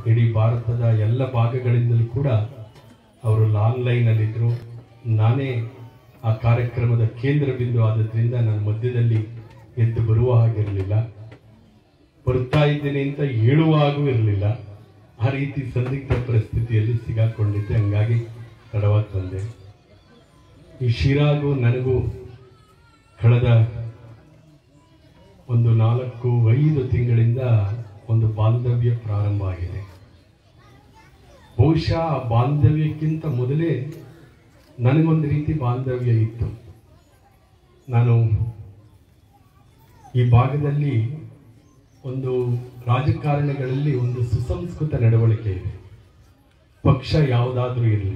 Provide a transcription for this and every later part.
ಇಡೀ ಭಾರತದ ಎಲ್ಲ ಭಾಗಗಳಿಂದಲೂ ಕೂಡ ಅವರು ಆನ್ಲೈನಲ್ಲಿದ್ದರು ನಾನೇ ಆ ಕಾರ್ಯಕ್ರಮದ ಕೇಂದ್ರ ಬಿಂದು ಆದದ್ರಿಂದ ನಾನು ಮಧ್ಯದಲ್ಲಿ ಎದ್ದು ಬರುವ ಹಾಗಿರಲಿಲ್ಲ ಬರ್ತಾ ಇದ್ದೇನೆ ಅಂತ ಹೇಳುವಾಗೂ ಇರಲಿಲ್ಲ ಆ ರೀತಿ ಸಂದಿಗ್ಧ ಪರಿಸ್ಥಿತಿಯಲ್ಲಿ ಸಿಗಾಕೊಂಡಿದ್ದೆ ಹಂಗಾಗಿ ತಡವಾಗಿ ಬಂದೆ ಈ ಶಿರಾಗೂ ನನಗೂ ಕಳೆದ ಒಂದು ನಾಲ್ಕು ಐದು ತಿಂಗಳಿಂದ ಒಂದು ಬಾಂಧವ್ಯ ಪ್ರಾರಂಭ ಆಗಿದೆ ಬಹುಶಃ ಆ ಬಾಂಧವ್ಯಕ್ಕಿಂತ ಮೊದಲೇ ನನಗೊಂದು ರೀತಿ ಬಾಂಧವ್ಯ ಇತ್ತು ನಾನು ಈ ಭಾಗದಲ್ಲಿ ಒಂದು ರಾಜಕಾರಣಿಗಳಲ್ಲಿ ಒಂದು ಸುಸಂಸ್ಕೃತ ನಡವಳಿಕೆ ಇದೆ ಪಕ್ಷ ಯಾವುದಾದ್ರೂ ಇರಲಿ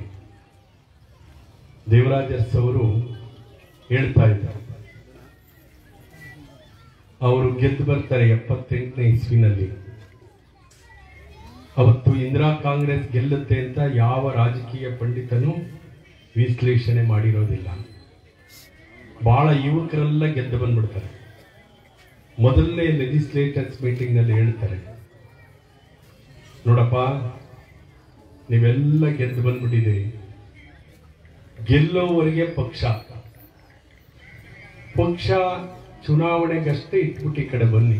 ದೇವರಾಜರ್ಸ್ ಅವರು ಹೇಳ್ತಾ ಇದ್ದಾರೆ ಅವರು ಗೆದ್ದು ಬರ್ತಾರೆ ಎಪ್ಪತ್ತೆಂಟನೇ ಇಸ್ವಿನಲ್ಲಿ ಅವತ್ತು ಇಂದಿರಾ ಕಾಂಗ್ರೆಸ್ ಗೆಲ್ಲುತ್ತೆ ಅಂತ ಯಾವ ರಾಜಕೀಯ ಪಂಡಿತನೂ ವಿಶ್ಲೇಷಣೆ ಮಾಡಿರೋದಿಲ್ಲ ಬಹಳ ಯುವಕರೆಲ್ಲ ಗೆದ್ದು ಬಂದ್ಬಿಡ್ತಾರೆ ಮೊದಲನೇ ಲೆಜಿಸ್ಲೇಟರ್ಸ್ ಮೀಟಿಂಗ್ನಲ್ಲಿ ಹೇಳ್ತಾರೆ ನೋಡಪ್ಪ ನೀವೆಲ್ಲ ಗೆದ್ದು ಬಂದ್ಬಿಟ್ಟಿದ್ದೀರಿ ಗೆಲ್ಲೋವರೆಗೆ ಪಕ್ಷ ಪಕ್ಷ ಚುನಾವಣೆಗಷ್ಟೇ ಇಟ್ಬಿಟ್ಟು ಈ ಕಡೆ ಬನ್ನಿ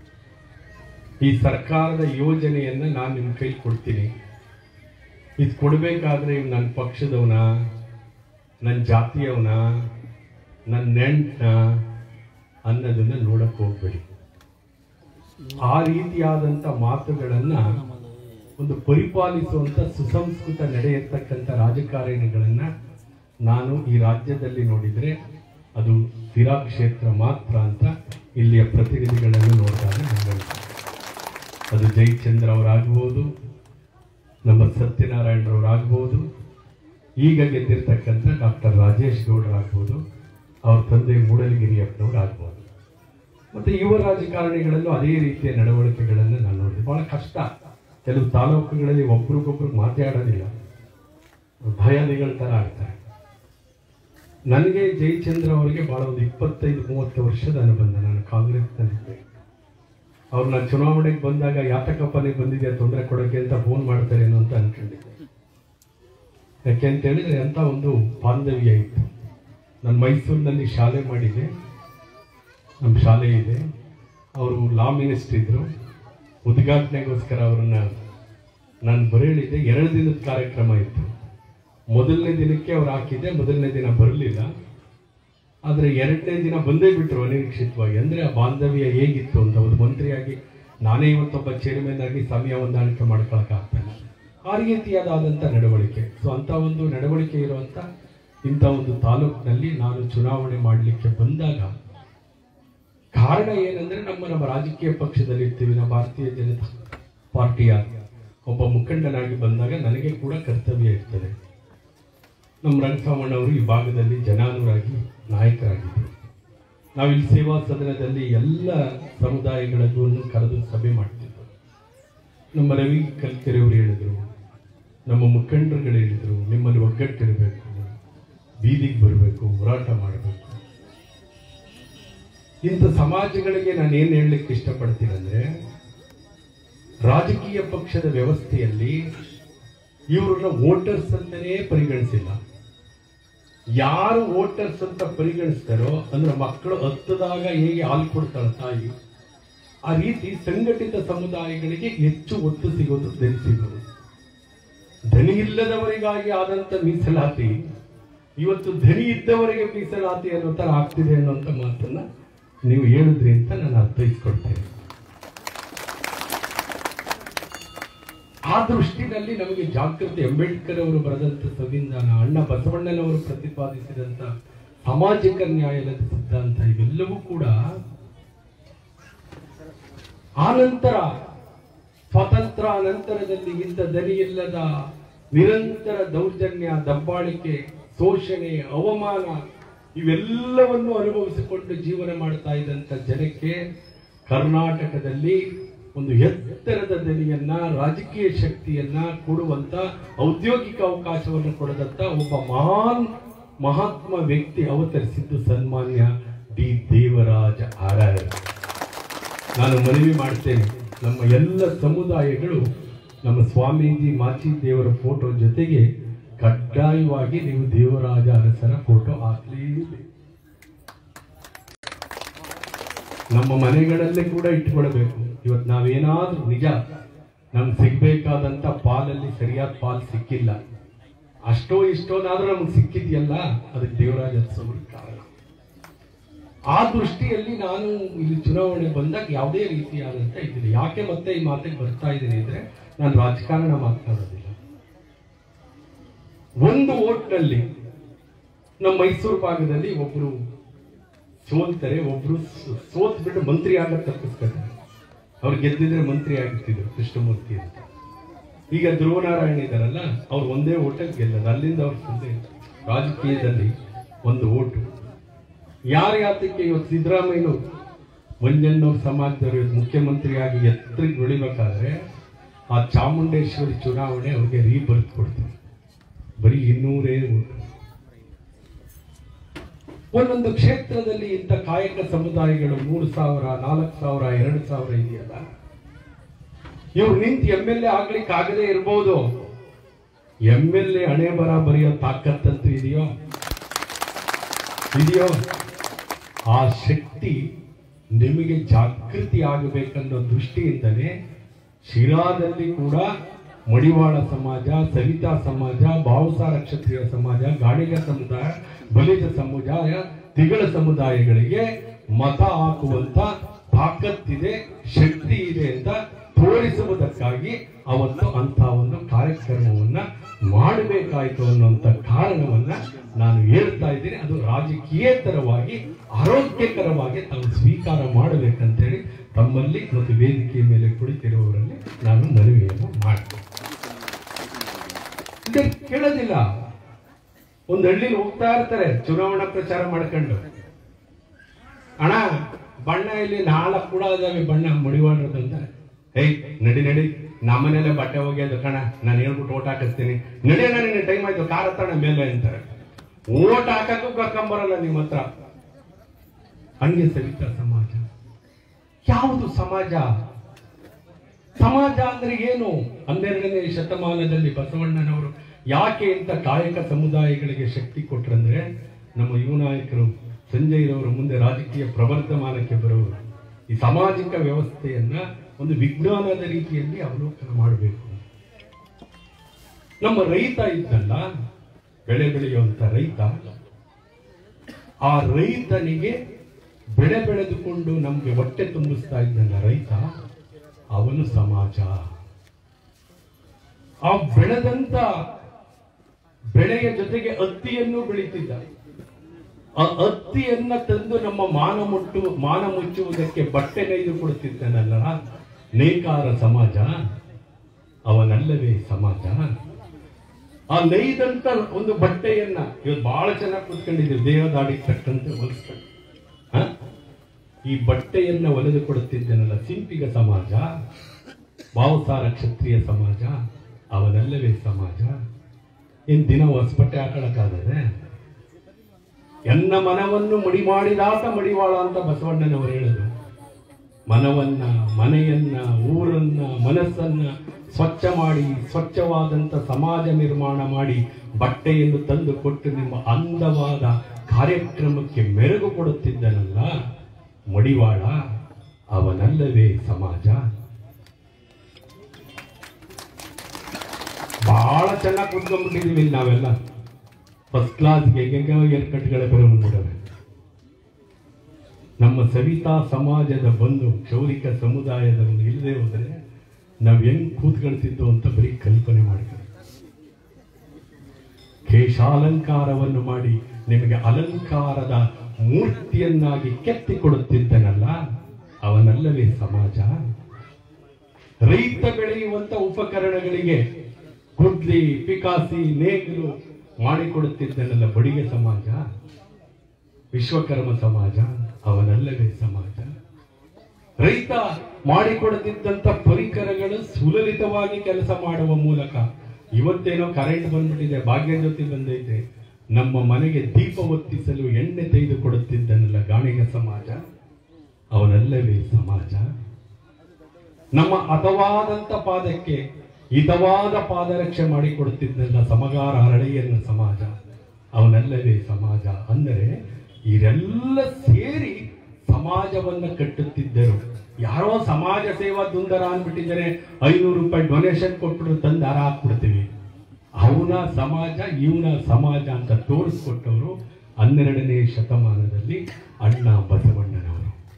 ಈ ಸರ್ಕಾರದ ಯೋಜನೆಯನ್ನ ನಾನು ನಿಮ್ಮ ಕೈ ಕೊಡ್ತೀನಿ ಇದು ಕೊಡಬೇಕಾದ್ರೆ ಇವ್ ನನ್ನ ಪಕ್ಷದವನ ನನ್ನ ಜಾತಿಯವನ ನನ್ನ ನೆಂಟ್ನ ಅನ್ನೋದನ್ನ ನೋಡಕ್ ಹೋಗ್ಬೇಡಿ ಆ ರೀತಿಯಾದಂಥ ಮಾತುಗಳನ್ನ ಒಂದು ಪರಿಪಾಲಿಸುವಂತ ಸುಸಂಸ್ಕೃತ ನಡೆ ಇರ್ತಕ್ಕಂಥ ರಾಜಕಾರಣಿಗಳನ್ನ ನಾನು ಈ ರಾಜ್ಯದಲ್ಲಿ ನೋಡಿದ್ರೆ ಅದು ಸ್ಥಿರಾ ಕ್ಷೇತ್ರ ಮಾತ್ರ ಅಂತ ಇಲ್ಲಿಯ ಪ್ರತಿನಿಧಿಗಳನ್ನು ನೋಡಿದಾಗ ನನಗನ್ಸುತ್ತೆ ಅದು ಜಯಚಂದ್ರ ಅವರಾಗ್ಬೋದು ನಮ್ಮ ಸತ್ಯನಾರಾಯಣರವರಾಗ್ಬೋದು ಈಗ ಗೆದ್ದಿರ್ತಕ್ಕಂಥ ಡಾಕ್ಟರ್ ರಾಜೇಶ್ ಗೌಡರಾಗ್ಬೋದು ಅವ್ರ ತಂದೆ ಮೂಡಲಗಿರಿಯಪ್ಪನವ್ರು ಆಗ್ಬೋದು ಮತ್ತೆ ಯುವ ರಾಜಕಾರಣಿಗಳಲ್ಲೂ ಅದೇ ರೀತಿಯ ನಡವಳಿಕೆಗಳನ್ನು ನಾನು ನೋಡಿದೆ ಬಹಳ ಕಷ್ಟ ಕೆಲವು ತಾಲೂಕುಗಳಲ್ಲಿ ಒಬ್ರಿಗೊಬ್ರು ಮಾತಾಡೋದಿಲ್ಲ ಭಯಾದಿಗಳ ಥರ ಆಗ್ತಾರೆ ನನಗೆ ಜಯಚಂದ್ರ ಅವರಿಗೆ ಬಹಳ ಒಂದು ಇಪ್ಪತ್ತೈದು ಮೂವತ್ತು ವರ್ಷದ ಅನುಬಂಧ ನಾನು ಕಾಂಗ್ರೆಸ್ನಲ್ಲಿದ್ದೆ ಅವ್ರು ನಾನು ಚುನಾವಣೆಗೆ ಬಂದಾಗ ಯಾತಕಪ್ಪನೇ ಬಂದಿದ್ಯಾ ತೊಂದರೆ ಕೊಡೋಕೆ ಅಂತ ಫೋನ್ ಮಾಡ್ತಾರೇನೋ ಅಂತ ಅನ್ಕೊಂಡಿದ್ದೆ ಯಾಕೆ ಅಂತ ಹೇಳಿದ್ರೆ ಅಂತ ಒಂದು ಬಾಂಧವ್ಯ ಇತ್ತು ನಾನು ಮೈಸೂರಿನಲ್ಲಿ ಶಾಲೆ ಮಾಡಿದೆ ನಮ್ಮ ಶಾಲೆ ಇದೆ ಅವರು ಲಾ ಮಿನಿಸ್ಟರ್ ಇದ್ರು ಉದ್ಘಾಟನೆಗೋಸ್ಕರ ಅವರನ್ನ ನಾನು ಬರೇಳಿದೆ ಎರಡು ದಿನದ ಕಾರ್ಯಕ್ರಮ ಇತ್ತು ಮೊದಲನೇ ದಿನಕ್ಕೆ ಅವ್ರು ಹಾಕಿದ್ದೆ ಮೊದಲನೇ ದಿನ ಬರಲಿಲ್ಲ ಆದರೆ ಎರಡನೇ ದಿನ ಬಂದೇ ಬಿಟ್ರು ಅನಿರೀಕ್ಷಿತವಾಗಿ ಅಂದರೆ ಆ ಬಾಂಧವ್ಯ ಹೇಗಿತ್ತು ಅಂತ ಒಂದು ಮಂತ್ರಿಯಾಗಿ ನಾನೇ ಇವತ್ತೊಬ್ಬ ಚೇರ್ಮನ್ ಆಗಿ ಸಮಯ ಹೊಂದಾಣಿಕೆ ಮಾಡ್ಕೊಳಕ್ಕಾಗ್ತಾನೆ ಆ ರೀತಿಯಾದಂಥ ನಡವಳಿಕೆ ಸೊ ಅಂಥ ಒಂದು ನಡವಳಿಕೆ ಇರುವಂಥ ಇಂಥ ಒಂದು ತಾಲೂಕಿನಲ್ಲಿ ನಾನು ಚುನಾವಣೆ ಮಾಡಲಿಕ್ಕೆ ಬಂದಾಗ ಕಾರಣ ಏನಂದ್ರೆ ನಮ್ಮ ನಮ್ಮ ರಾಜಕೀಯ ಪಕ್ಷದಲ್ಲಿ ಇರ್ತೀವಿ ನಾವು ಭಾರತೀಯ ಜನತಾ ಪಾರ್ಟಿಯ ಒಬ್ಬ ಮುಖಂಡನಾಗಿ ಬಂದಾಗ ನನಗೆ ಕೂಡ ಕರ್ತವ್ಯ ಇರ್ತದೆ ನಮ್ಮ ರಂಗಸ್ವಾಮಣ್ಣವರು ಈ ಭಾಗದಲ್ಲಿ ಜನಾನುರಾಗಿ ನಾಯಕರಾಗಿದ್ದರು ನಾವಿಲ್ಲಿ ಸೇವಾ ಸದನದಲ್ಲಿ ಎಲ್ಲ ಸಮುದಾಯಗಳಿಗೂ ಕರೆದು ಸಭೆ ಮಾಡ್ತಿದ್ದರು ನಮ್ಮ ರವಿ ಕಲ್ಕೆರೆಯವರು ಹೇಳಿದರು ನಮ್ಮ ಮುಖಂಡರುಗಳು ಹೇಳಿದರು ನಿಮ್ಮಲ್ಲಿ ಒಗ್ಗಟ್ಟಿರಬೇಕು ಬೀದಿಗೆ ಬರಬೇಕು ಹೋರಾಟ ಮಾಡಬೇಕು ಇಂಥ ಸಮಾಜಗಳಿಗೆ ನಾನು ಏನು ಹೇಳಲಿಕ್ಕೆ ಇಷ್ಟಪಡ್ತೀನಿ ಅಂದ್ರೆ ರಾಜಕೀಯ ಪಕ್ಷದ ವ್ಯವಸ್ಥೆಯಲ್ಲಿ ಇವರನ್ನ ವೋಟರ್ಸ್ ಅಂತಾನೇ ಪರಿಗಣಿಸಿಲ್ಲ ಯಾರು ವೋಟರ್ಸ್ ಅಂತ ಪರಿಗಣಿಸ್ತಾರೋ ಅಂದ್ರೆ ಮಕ್ಕಳು ಹತ್ತದಾಗ ಹೇಗೆ ಹಾಲು ಕೊಡ್ತಾಳೆ ತಾಯಿ ಆ ರೀತಿ ಸಂಘಟಿತ ಸಮುದಾಯಗಳಿಗೆ ಹೆಚ್ಚು ಒತ್ತು ಸಿಗೋದು ದನಿ ಸಿಗೋದು ಧನಿ ಇಲ್ಲದವರಿಗಾಗಿ ಆದಂತ ಮೀಸಲಾತಿ ಇವತ್ತು ಧನಿ ಇದ್ದವರಿಗೆ ಮೀಸಲಾತಿ ಅನ್ನೋ ತರ ಆಗ್ತಿದೆ ಅನ್ನೋಂಥ ಮಾತನ್ನ ನೀವು ಹೇಳಿದ್ರಿ ಅಂತ ನಾನು ಅರ್ಥೈಸ್ಕೊಳ್ತೇನೆ ಆ ದೃಷ್ಟಿನಲ್ಲಿ ನಮಗೆ ಜಾಗೃತಿ ಅಂಬೇಡ್ಕರ್ ಅವರು ಬರೆದಂತ ಸಂವಿಧಾನ ಅಣ್ಣ ಬಸವಣ್ಣನವರು ಪ್ರತಿಪಾದಿಸಿದಂತ ಸಾಮಾಜಿಕ ನ್ಯಾಯದ ಸಿದ್ಧಾಂತ ಇವೆಲ್ಲವೂ ಕೂಡ ಆನಂತರ ಸ್ವಾತಂತ್ರ್ಯ ನಂತರದಲ್ಲಿ ಇದ್ದ ದನಿಯಿಲ್ಲದ ನಿರಂತರ ದೌರ್ಜನ್ಯ ದಬ್ಬಾಳಿಕೆ ಶೋಷಣೆ ಅವಮಾನ ಇವೆಲ್ಲವನ್ನು ಅನುಭವಿಸಿಕೊಂಡು ಜೀವನ ಮಾಡ್ತಾ ಇದ್ದಂತ ಜನಕ್ಕೆ ಕರ್ನಾಟಕದಲ್ಲಿ ಒಂದು ಎತ್ತರದ ದನಿಯನ್ನ ರಾಜಕೀಯ ಶಕ್ತಿಯನ್ನ ಕೊಡುವಂತ ಔದ್ಯೋಗಿಕ ಅವಕಾಶವನ್ನು ಕೊಡದಂತ ಒಬ್ಬ ಮಹಾನ್ ಮಹಾತ್ಮ ವ್ಯಕ್ತಿ ಅವತರಿಸಿದ್ದು ಸನ್ಮಾನ್ಯ ಡಿ ದೇವರಾಜ ಅರರ್ ನಾನು ಮನವಿ ಮಾಡ್ತೇನೆ ನಮ್ಮ ಎಲ್ಲ ಸಮುದಾಯಗಳು ನಮ್ಮ ಸ್ವಾಮೀಜಿ ಮಾಚಿ ದೇವರ ಫೋಟೋ ಜೊತೆಗೆ ಕಡ್ಡಾಯವಾಗಿ ನೀವು ದೇವರಾಜ ಅರಸರ ಫೋಟೋ ಹಾಕ್ಲೇಬೇಕು ನಮ್ಮ ಮನೆಗಳಲ್ಲೇ ಕೂಡ ಇಟ್ಕೊಳ್ಬೇಕು ಇವತ್ತು ನಾವೇನಾದ್ರೂ ನಿಜ ನಮ್ಗೆ ಸಿಗ್ಬೇಕಾದಂತ ಪಾಲಲ್ಲಿ ಸರಿಯಾದ ಪಾಲ್ ಸಿಕ್ಕಿಲ್ಲ ಅಷ್ಟೋ ಇಷ್ಟೋನಾದ್ರೂ ನಮ್ಗೆ ಸಿಕ್ಕಿದ್ಯಲ್ಲ ಅದಕ್ಕೆ ದೇವರಾಜ ಅರಸವರು ಕಾರಣ ಆ ದೃಷ್ಟಿಯಲ್ಲಿ ನಾನು ಇಲ್ಲಿ ಚುನಾವಣೆ ಬಂದಾಗ ಯಾವುದೇ ರೀತಿಯಾದಂತ ಇದಿಲ್ಲ ಯಾಕೆ ಮತ್ತೆ ಈ ಮಾತಿಗೆ ಬರ್ತಾ ಇದ್ದೀನಿ ಅಂದ್ರೆ ನಾನು ರಾಜಕಾರಣ ಮಾತನಾಡೋದಿಲ್ಲ ಒಂದು ಓಟ್ನಲ್ಲಿ ನಮ್ಮ ಮೈಸೂರು ಭಾಗದಲ್ಲಿ ಒಬ್ರು ಸೋಲ್ತಾರೆ ಒಬ್ರು ಸೋ- ಸೋತ್ ಬಿಟ್ಟು ಮಂತ್ರಿ ಆಗಕ್ಕೆ ತಪ್ಪಿಸ್ಕೊತಾರೆ ಅವ್ರು ಗೆದ್ದಿದ್ರೆ ಮಂತ್ರಿ ಆಗಿರ್ತಿದ್ರು ಕೃಷ್ಣಮೂರ್ತಿ ಅಂತ ಈಗ ಧ್ರುವನಾರಾಯಣ ಇದಾರಲ್ಲ ಅವ್ರು ಒಂದೇ ಓಟಲ್ಲಿ ಗೆಲ್ಲದ ಅಲ್ಲಿಂದ ಅವ್ರು ಸುಮ್ಮನೆ ರಾಜಕೀಯದಲ್ಲಿ ಒಂದು ಓಟು ಯಾರ ಯಾತಕ್ಕೆ ಇವತ್ತು ಸಿದ್ದರಾಮಯ್ಯನು ಮಂಜಣ್ಣವ್ರ ಸಮಾಜದವರು ಇವತ್ತು ಮುಖ್ಯಮಂತ್ರಿಯಾಗಿ ಎತ್ತರಿಗೆ ಬೆಳಿಬೇಕಾದ್ರೆ ಆ ಚಾಮುಂಡೇಶ್ವರಿ ಚುನಾವಣೆ ಅವ್ರಿಗೆ ರೀಬರ್ತ್ ಕೊಡ್ತಾರೆ ಬರೀ ಇನ್ನೂರೇ ಓಟು ಒಂದೊಂದು ಕ್ಷೇತ್ರದಲ್ಲಿ ಇಂಥ ಕಾಯಕ ಸಮುದಾಯಗಳು ಮೂರು ಸಾವಿರ ನಾಲ್ಕು ಸಾವಿರ ಎರಡು ಸಾವಿರ ಇದೆಯಲ್ಲ ಇವ್ರು ನಿಂತು ಎಂ ಎಲ್ ಎ ಆಗ್ಲಿಕ್ಕೆ ಆಗದೆ ಇರ್ಬೋದು ಎಂ ಎಲ್ ಎ ಹಣೆ ಬರ ಬರೆಯೋ ತಾಕತ್ತಂತೂ ಇದೆಯೋ ಇದೆಯೋ ಆ ಶಕ್ತಿ ನಿಮಗೆ ಜಾಗೃತಿ ಆಗಬೇಕನ್ನೋ ದೃಷ್ಟಿಯಿಂದಲೇ ಶಿರಾದಲ್ಲಿ ಕೂಡ ಮಡಿವಾಳ ಸಮಾಜ ಸವಿತಾ ಸಮಾಜ ಭಾವಸಾರ ಕ್ಷತ್ರಿಯ ಸಮಾಜ ಗಾಣಿಗ ಸಮುದಾಯ ಬಲಿಜ ಸಮುದಾಯ ತಿಗಳ ಸಮುದಾಯಗಳಿಗೆ ಮತ ಹಾಕುವಂತ ತಾಕತ್ತಿದೆ ಶಕ್ತಿ ಇದೆ ಅಂತ ತೋರಿಸುವುದಕ್ಕಾಗಿ ಅವತ್ತು ಅಂತ ಒಂದು ಕಾರ್ಯಕ್ರಮವನ್ನ ಮಾಡಬೇಕಾಯ್ತು ಅನ್ನುವಂತ ಕಾರಣವನ್ನ ನಾನು ಹೇಳ್ತಾ ಇದ್ದೀನಿ ಅದು ರಾಜಕೀಯೇತರವಾಗಿ ಆರೋಗ್ಯಕರವಾಗಿ ತಾವು ಸ್ವೀಕಾರ ಮಾಡಬೇಕಂತೇಳಿ ತಮ್ಮಲ್ಲಿ ಮತ್ತು ವೇದಿಕೆಯ ಮೇಲೆ ಕುಳಿತಿರುವವರಲ್ಲಿ ನಾನು ಮನವಿಯನ್ನು ಮಾಡ್ತೇನೆ ಇದೆ ಕೇಳೋದಿಲ್ಲ ಒಂದು ಹಳ್ಳಿಲಿ ಹೋಗ್ತಾ ಇರ್ತಾರೆ ಚುನಾವಣಾ ಪ್ರಚಾರ ಮಾಡ್ಕೊಂಡು ಅಣ್ಣ ಬಣ್ಣ ಇಲ್ಲಿ ನಾಲ್ಕು ಕೂಡ ಇದಾವೆ ಬಣ್ಣ ಮಡಿವಾಡ್ರದಂತ ಏಯ್ ನಡಿ ನಡಿ ನಮ್ಮನೆಲ್ಲೇ ಬಟ್ಟೆ ಹೋಗ್ಯದು ಕಣ ನಾನು ಹೇಳ್ಬಿಟ್ಟು ಓಟ್ ಹಾಕಿಸ್ತೀನಿ ನಡಿ ನನಗೆ ಟೈಮ್ ಆಯ್ತು ಕಾರ್ ಹತ್ತಣ ಮೇಲೆ ಅಂತಾರೆ ಓಟ್ ಹಾಕಕ್ಕೂ ಕರ್ಕೊಂಬರಲ್ಲ ನಿಮ್ಮ ಹತ್ರ ಹಂಗೆ ಸವಿತಾ ಸಮಾಜ ಯಾವುದು ಸಮಾಜ ಸಮಾಜ ಅಂದ್ರೆ ಏನು ಹನ್ನೆರಡನೇ ಶತಮಾನದಲ್ಲಿ ಬಸವಣ್ಣನವರು ಯಾಕೆ ಇಂಥ ಕಾಯಕ ಸಮುದಾಯಗಳಿಗೆ ಶಕ್ತಿ ಕೊಟ್ರಂದ್ರೆ ನಮ್ಮ ಯುವ ನಾಯಕರು ಸಂಜಯ್ರವರು ಮುಂದೆ ರಾಜಕೀಯ ಪ್ರವರ್ಧಮಾನಕ್ಕೆ ಬರುವರು ಈ ಸಾಮಾಜಿಕ ವ್ಯವಸ್ಥೆಯನ್ನ ಒಂದು ವಿಜ್ಞಾನದ ರೀತಿಯಲ್ಲಿ ಅವಲೋಕನ ಮಾಡಬೇಕು ನಮ್ಮ ರೈತ ಇದ್ದಲ್ಲ ಬೆಳೆ ಬೆಳೆಯುವಂತ ರೈತ ಆ ರೈತನಿಗೆ ಬೆಳೆ ಬೆಳೆದುಕೊಂಡು ನಮ್ಗೆ ಹೊಟ್ಟೆ ತುಂಬಿಸ್ತಾ ಇದ್ದಲ್ಲ ರೈತ ಅವನು ಸಮಾಜ ಆ ಬೆಳೆದಂತ ಬೆಳೆಯ ಜೊತೆಗೆ ಹತ್ತಿಯನ್ನು ಬೆಳೀತಿದ್ದ ಆ ಹತ್ತಿಯನ್ನ ತಂದು ನಮ್ಮ ಮಾನ ಮುಟ್ಟು ಮಾನ ಮುಚ್ಚುವುದಕ್ಕೆ ಬಟ್ಟೆ ನೇಯ್ದು ಕೊಡುತ್ತಿದ್ದನಲ್ಲ ನೇಕಾರ ಸಮಾಜ ಅವನಲ್ಲವೇ ಸಮಾಜ ಆ ನೇಯ್ದಂತ ಒಂದು ಬಟ್ಟೆಯನ್ನ ಇವತ್ತು ಬಹಳ ಚೆನ್ನಾಗಿ ಕೂತ್ಕೊಂಡಿದ್ದೀವಿ ದೇಹದಾಡಿಗೆ ತಕ್ಕಂತೆ ಹೊಲಿಸ್ಕೊಂಡು ಹ? ಈ ಬಟ್ಟೆಯನ್ನ ಒಲೆದು ಕೊಡುತ್ತಿದ್ದನಲ್ಲ ಸಿಂಪಿಗ ಸಮಾಜ ಭಾವಸಾರ ಕ್ಷತ್ರಿಯ ಸಮಾಜ ಅವನಲ್ಲವೇ ಸಮಾಜ ಇನ್ ದಿನ ಹೊಸ ಬಟ್ಟೆ ಹಾಕೊಳಕ್ಕಾಗದೆ ಎನ್ನ ಮನವನ್ನು ಮಡಿ ಮಾಡಿದಾತ ಮಡಿವಾಳ ಅಂತ ಬಸವಣ್ಣನವರು ಹೇಳೋದು ಮನವನ್ನ ಮನೆಯನ್ನ ಊರನ್ನ ಮನಸ್ಸನ್ನ ಸ್ವಚ್ಛ ಮಾಡಿ ಸ್ವಚ್ಛವಾದಂತ ಸಮಾಜ ನಿರ್ಮಾಣ ಮಾಡಿ ಬಟ್ಟೆಯನ್ನು ತಂದು ಕೊಟ್ಟು ನಿಮ್ಮ ಅಂದವಾದ ಕಾರ್ಯಕ್ರಮಕ್ಕೆ ಮೆರುಗು ಕೊಡುತ್ತಿದ್ದನಲ್ಲ ಮಡಿವಾಳ ಅವನಲ್ಲವೇ ಸಮಾಜ ಬಹಳ ಚೆನ್ನಾಗಿ ಕುತ್ಕೊಂಡ್ಬಿಟ್ಟಿದೀವಿ ಇಲ್ಲಿ ನಾವೆಲ್ಲ ಫಸ್ಟ್ ಕ್ಲಾಸ್ ಹೇಗೆ ಏರ್ ಕಟ್ಗಳ ಬೇರೆ ಬಂದ್ಬಿಡವೆ ನಮ್ಮ ಸವಿತಾ ಸಮಾಜದ ಬಂಧು ಕ್ಷೌರಿಕ ಸಮುದಾಯದ ಒಂದು ಇಲ್ಲದೆ ಹೋದ್ರೆ ನಾವ್ ಹೆಂಗ್ ಕೂತ್ಕೊಳ್ತಿದ್ದೋ ಅಂತ ಬರೀ ಕಲ್ಪನೆ ಮಾಡ್ತಾರೆ ಕೇಶಾಲಂಕಾರವನ್ನು ಮಾಡಿ ನಿಮಗೆ ಅಲಂಕಾರದ ಮೂರ್ತಿಯನ್ನಾಗಿ ಕೆತ್ತಿಕೊಡುತ್ತಿದ್ದನಲ್ಲ ಅವನಲ್ಲವೇ ಸಮಾಜ ರೈತ ಬೆಳೆಯುವಂತ ಉಪಕರಣಗಳಿಗೆ ಗುಡ್ಲಿ ಪಿಕಾಸಿ ನೇಗಿಲು ಮಾಡಿಕೊಡುತ್ತಿದ್ದನಲ್ಲ ಬಡಿಗೆ ಸಮಾಜ ವಿಶ್ವಕರ್ಮ ಸಮಾಜ ಅವನಲ್ಲವೇ ಸಮಾಜ ರೈತ ಮಾಡಿಕೊಡುತ್ತಿದ್ದಂತ ಪರಿಕರಗಳು ಸುಲಲಿತವಾಗಿ ಕೆಲಸ ಮಾಡುವ ಮೂಲಕ ಇವತ್ತೇನೋ ಕರೆಂಟ್ ಬಂದ್ಬಿಟ್ಟಿದೆ ಭಾಗ್ಯ ಜ್ಯೋತಿ ಬಂದೈತೆ ನಮ್ಮ ಮನೆಗೆ ದೀಪ ಒತ್ತಿಸಲು ಎಣ್ಣೆ ತೆಗೆದು ಕೊಡುತ್ತಿದ್ದನಲ್ಲ ಗಾಣಿಗ ಸಮಾಜ ಅವನಲ್ಲವೇ ಸಮಾಜ ನಮ್ಮ ಹದವಾದಂತ ಪಾದಕ್ಕೆ ಹಿತವಾದ ಪಾದರಕ್ಷೆ ಮಾಡಿಕೊಡುತ್ತಿದ್ದಲ್ಲ ಸಮಗಾರ ಹರಳೆಯನ್ನ ಸಮಾಜ ಅವನಲ್ಲವೇ ಸಮಾಜ ಅಂದರೆ ಇವರೆಲ್ಲ ಸೇರಿ ಸಮಾಜವನ್ನ ಕಟ್ಟುತ್ತಿದ್ದರು ಯಾರೋ ಸಮಾಜ ಸೇವಾ ದುಂದರ ಅಂದ್ಬಿಟ್ಟಿದ್ದಾರೆ ಐನೂರು ರೂಪಾಯಿ ಡೊನೇಷನ್ ಕೊಟ್ಬಿಟ್ಟು ತಂದು ದಾರ ಹಾಕ್ಬಿಡ್ತೀವಿ ಅವನ ಸಮಾಜ ಇವನ ಸಮಾಜ ಅಂತ ತೋರಿಸ್ಕೊಟ್ಟವರು ಹನ್ನೆರಡನೇ ಶತಮಾನದಲ್ಲಿ ಅಣ್ಣ ಬಸವಣ್ಣನವರು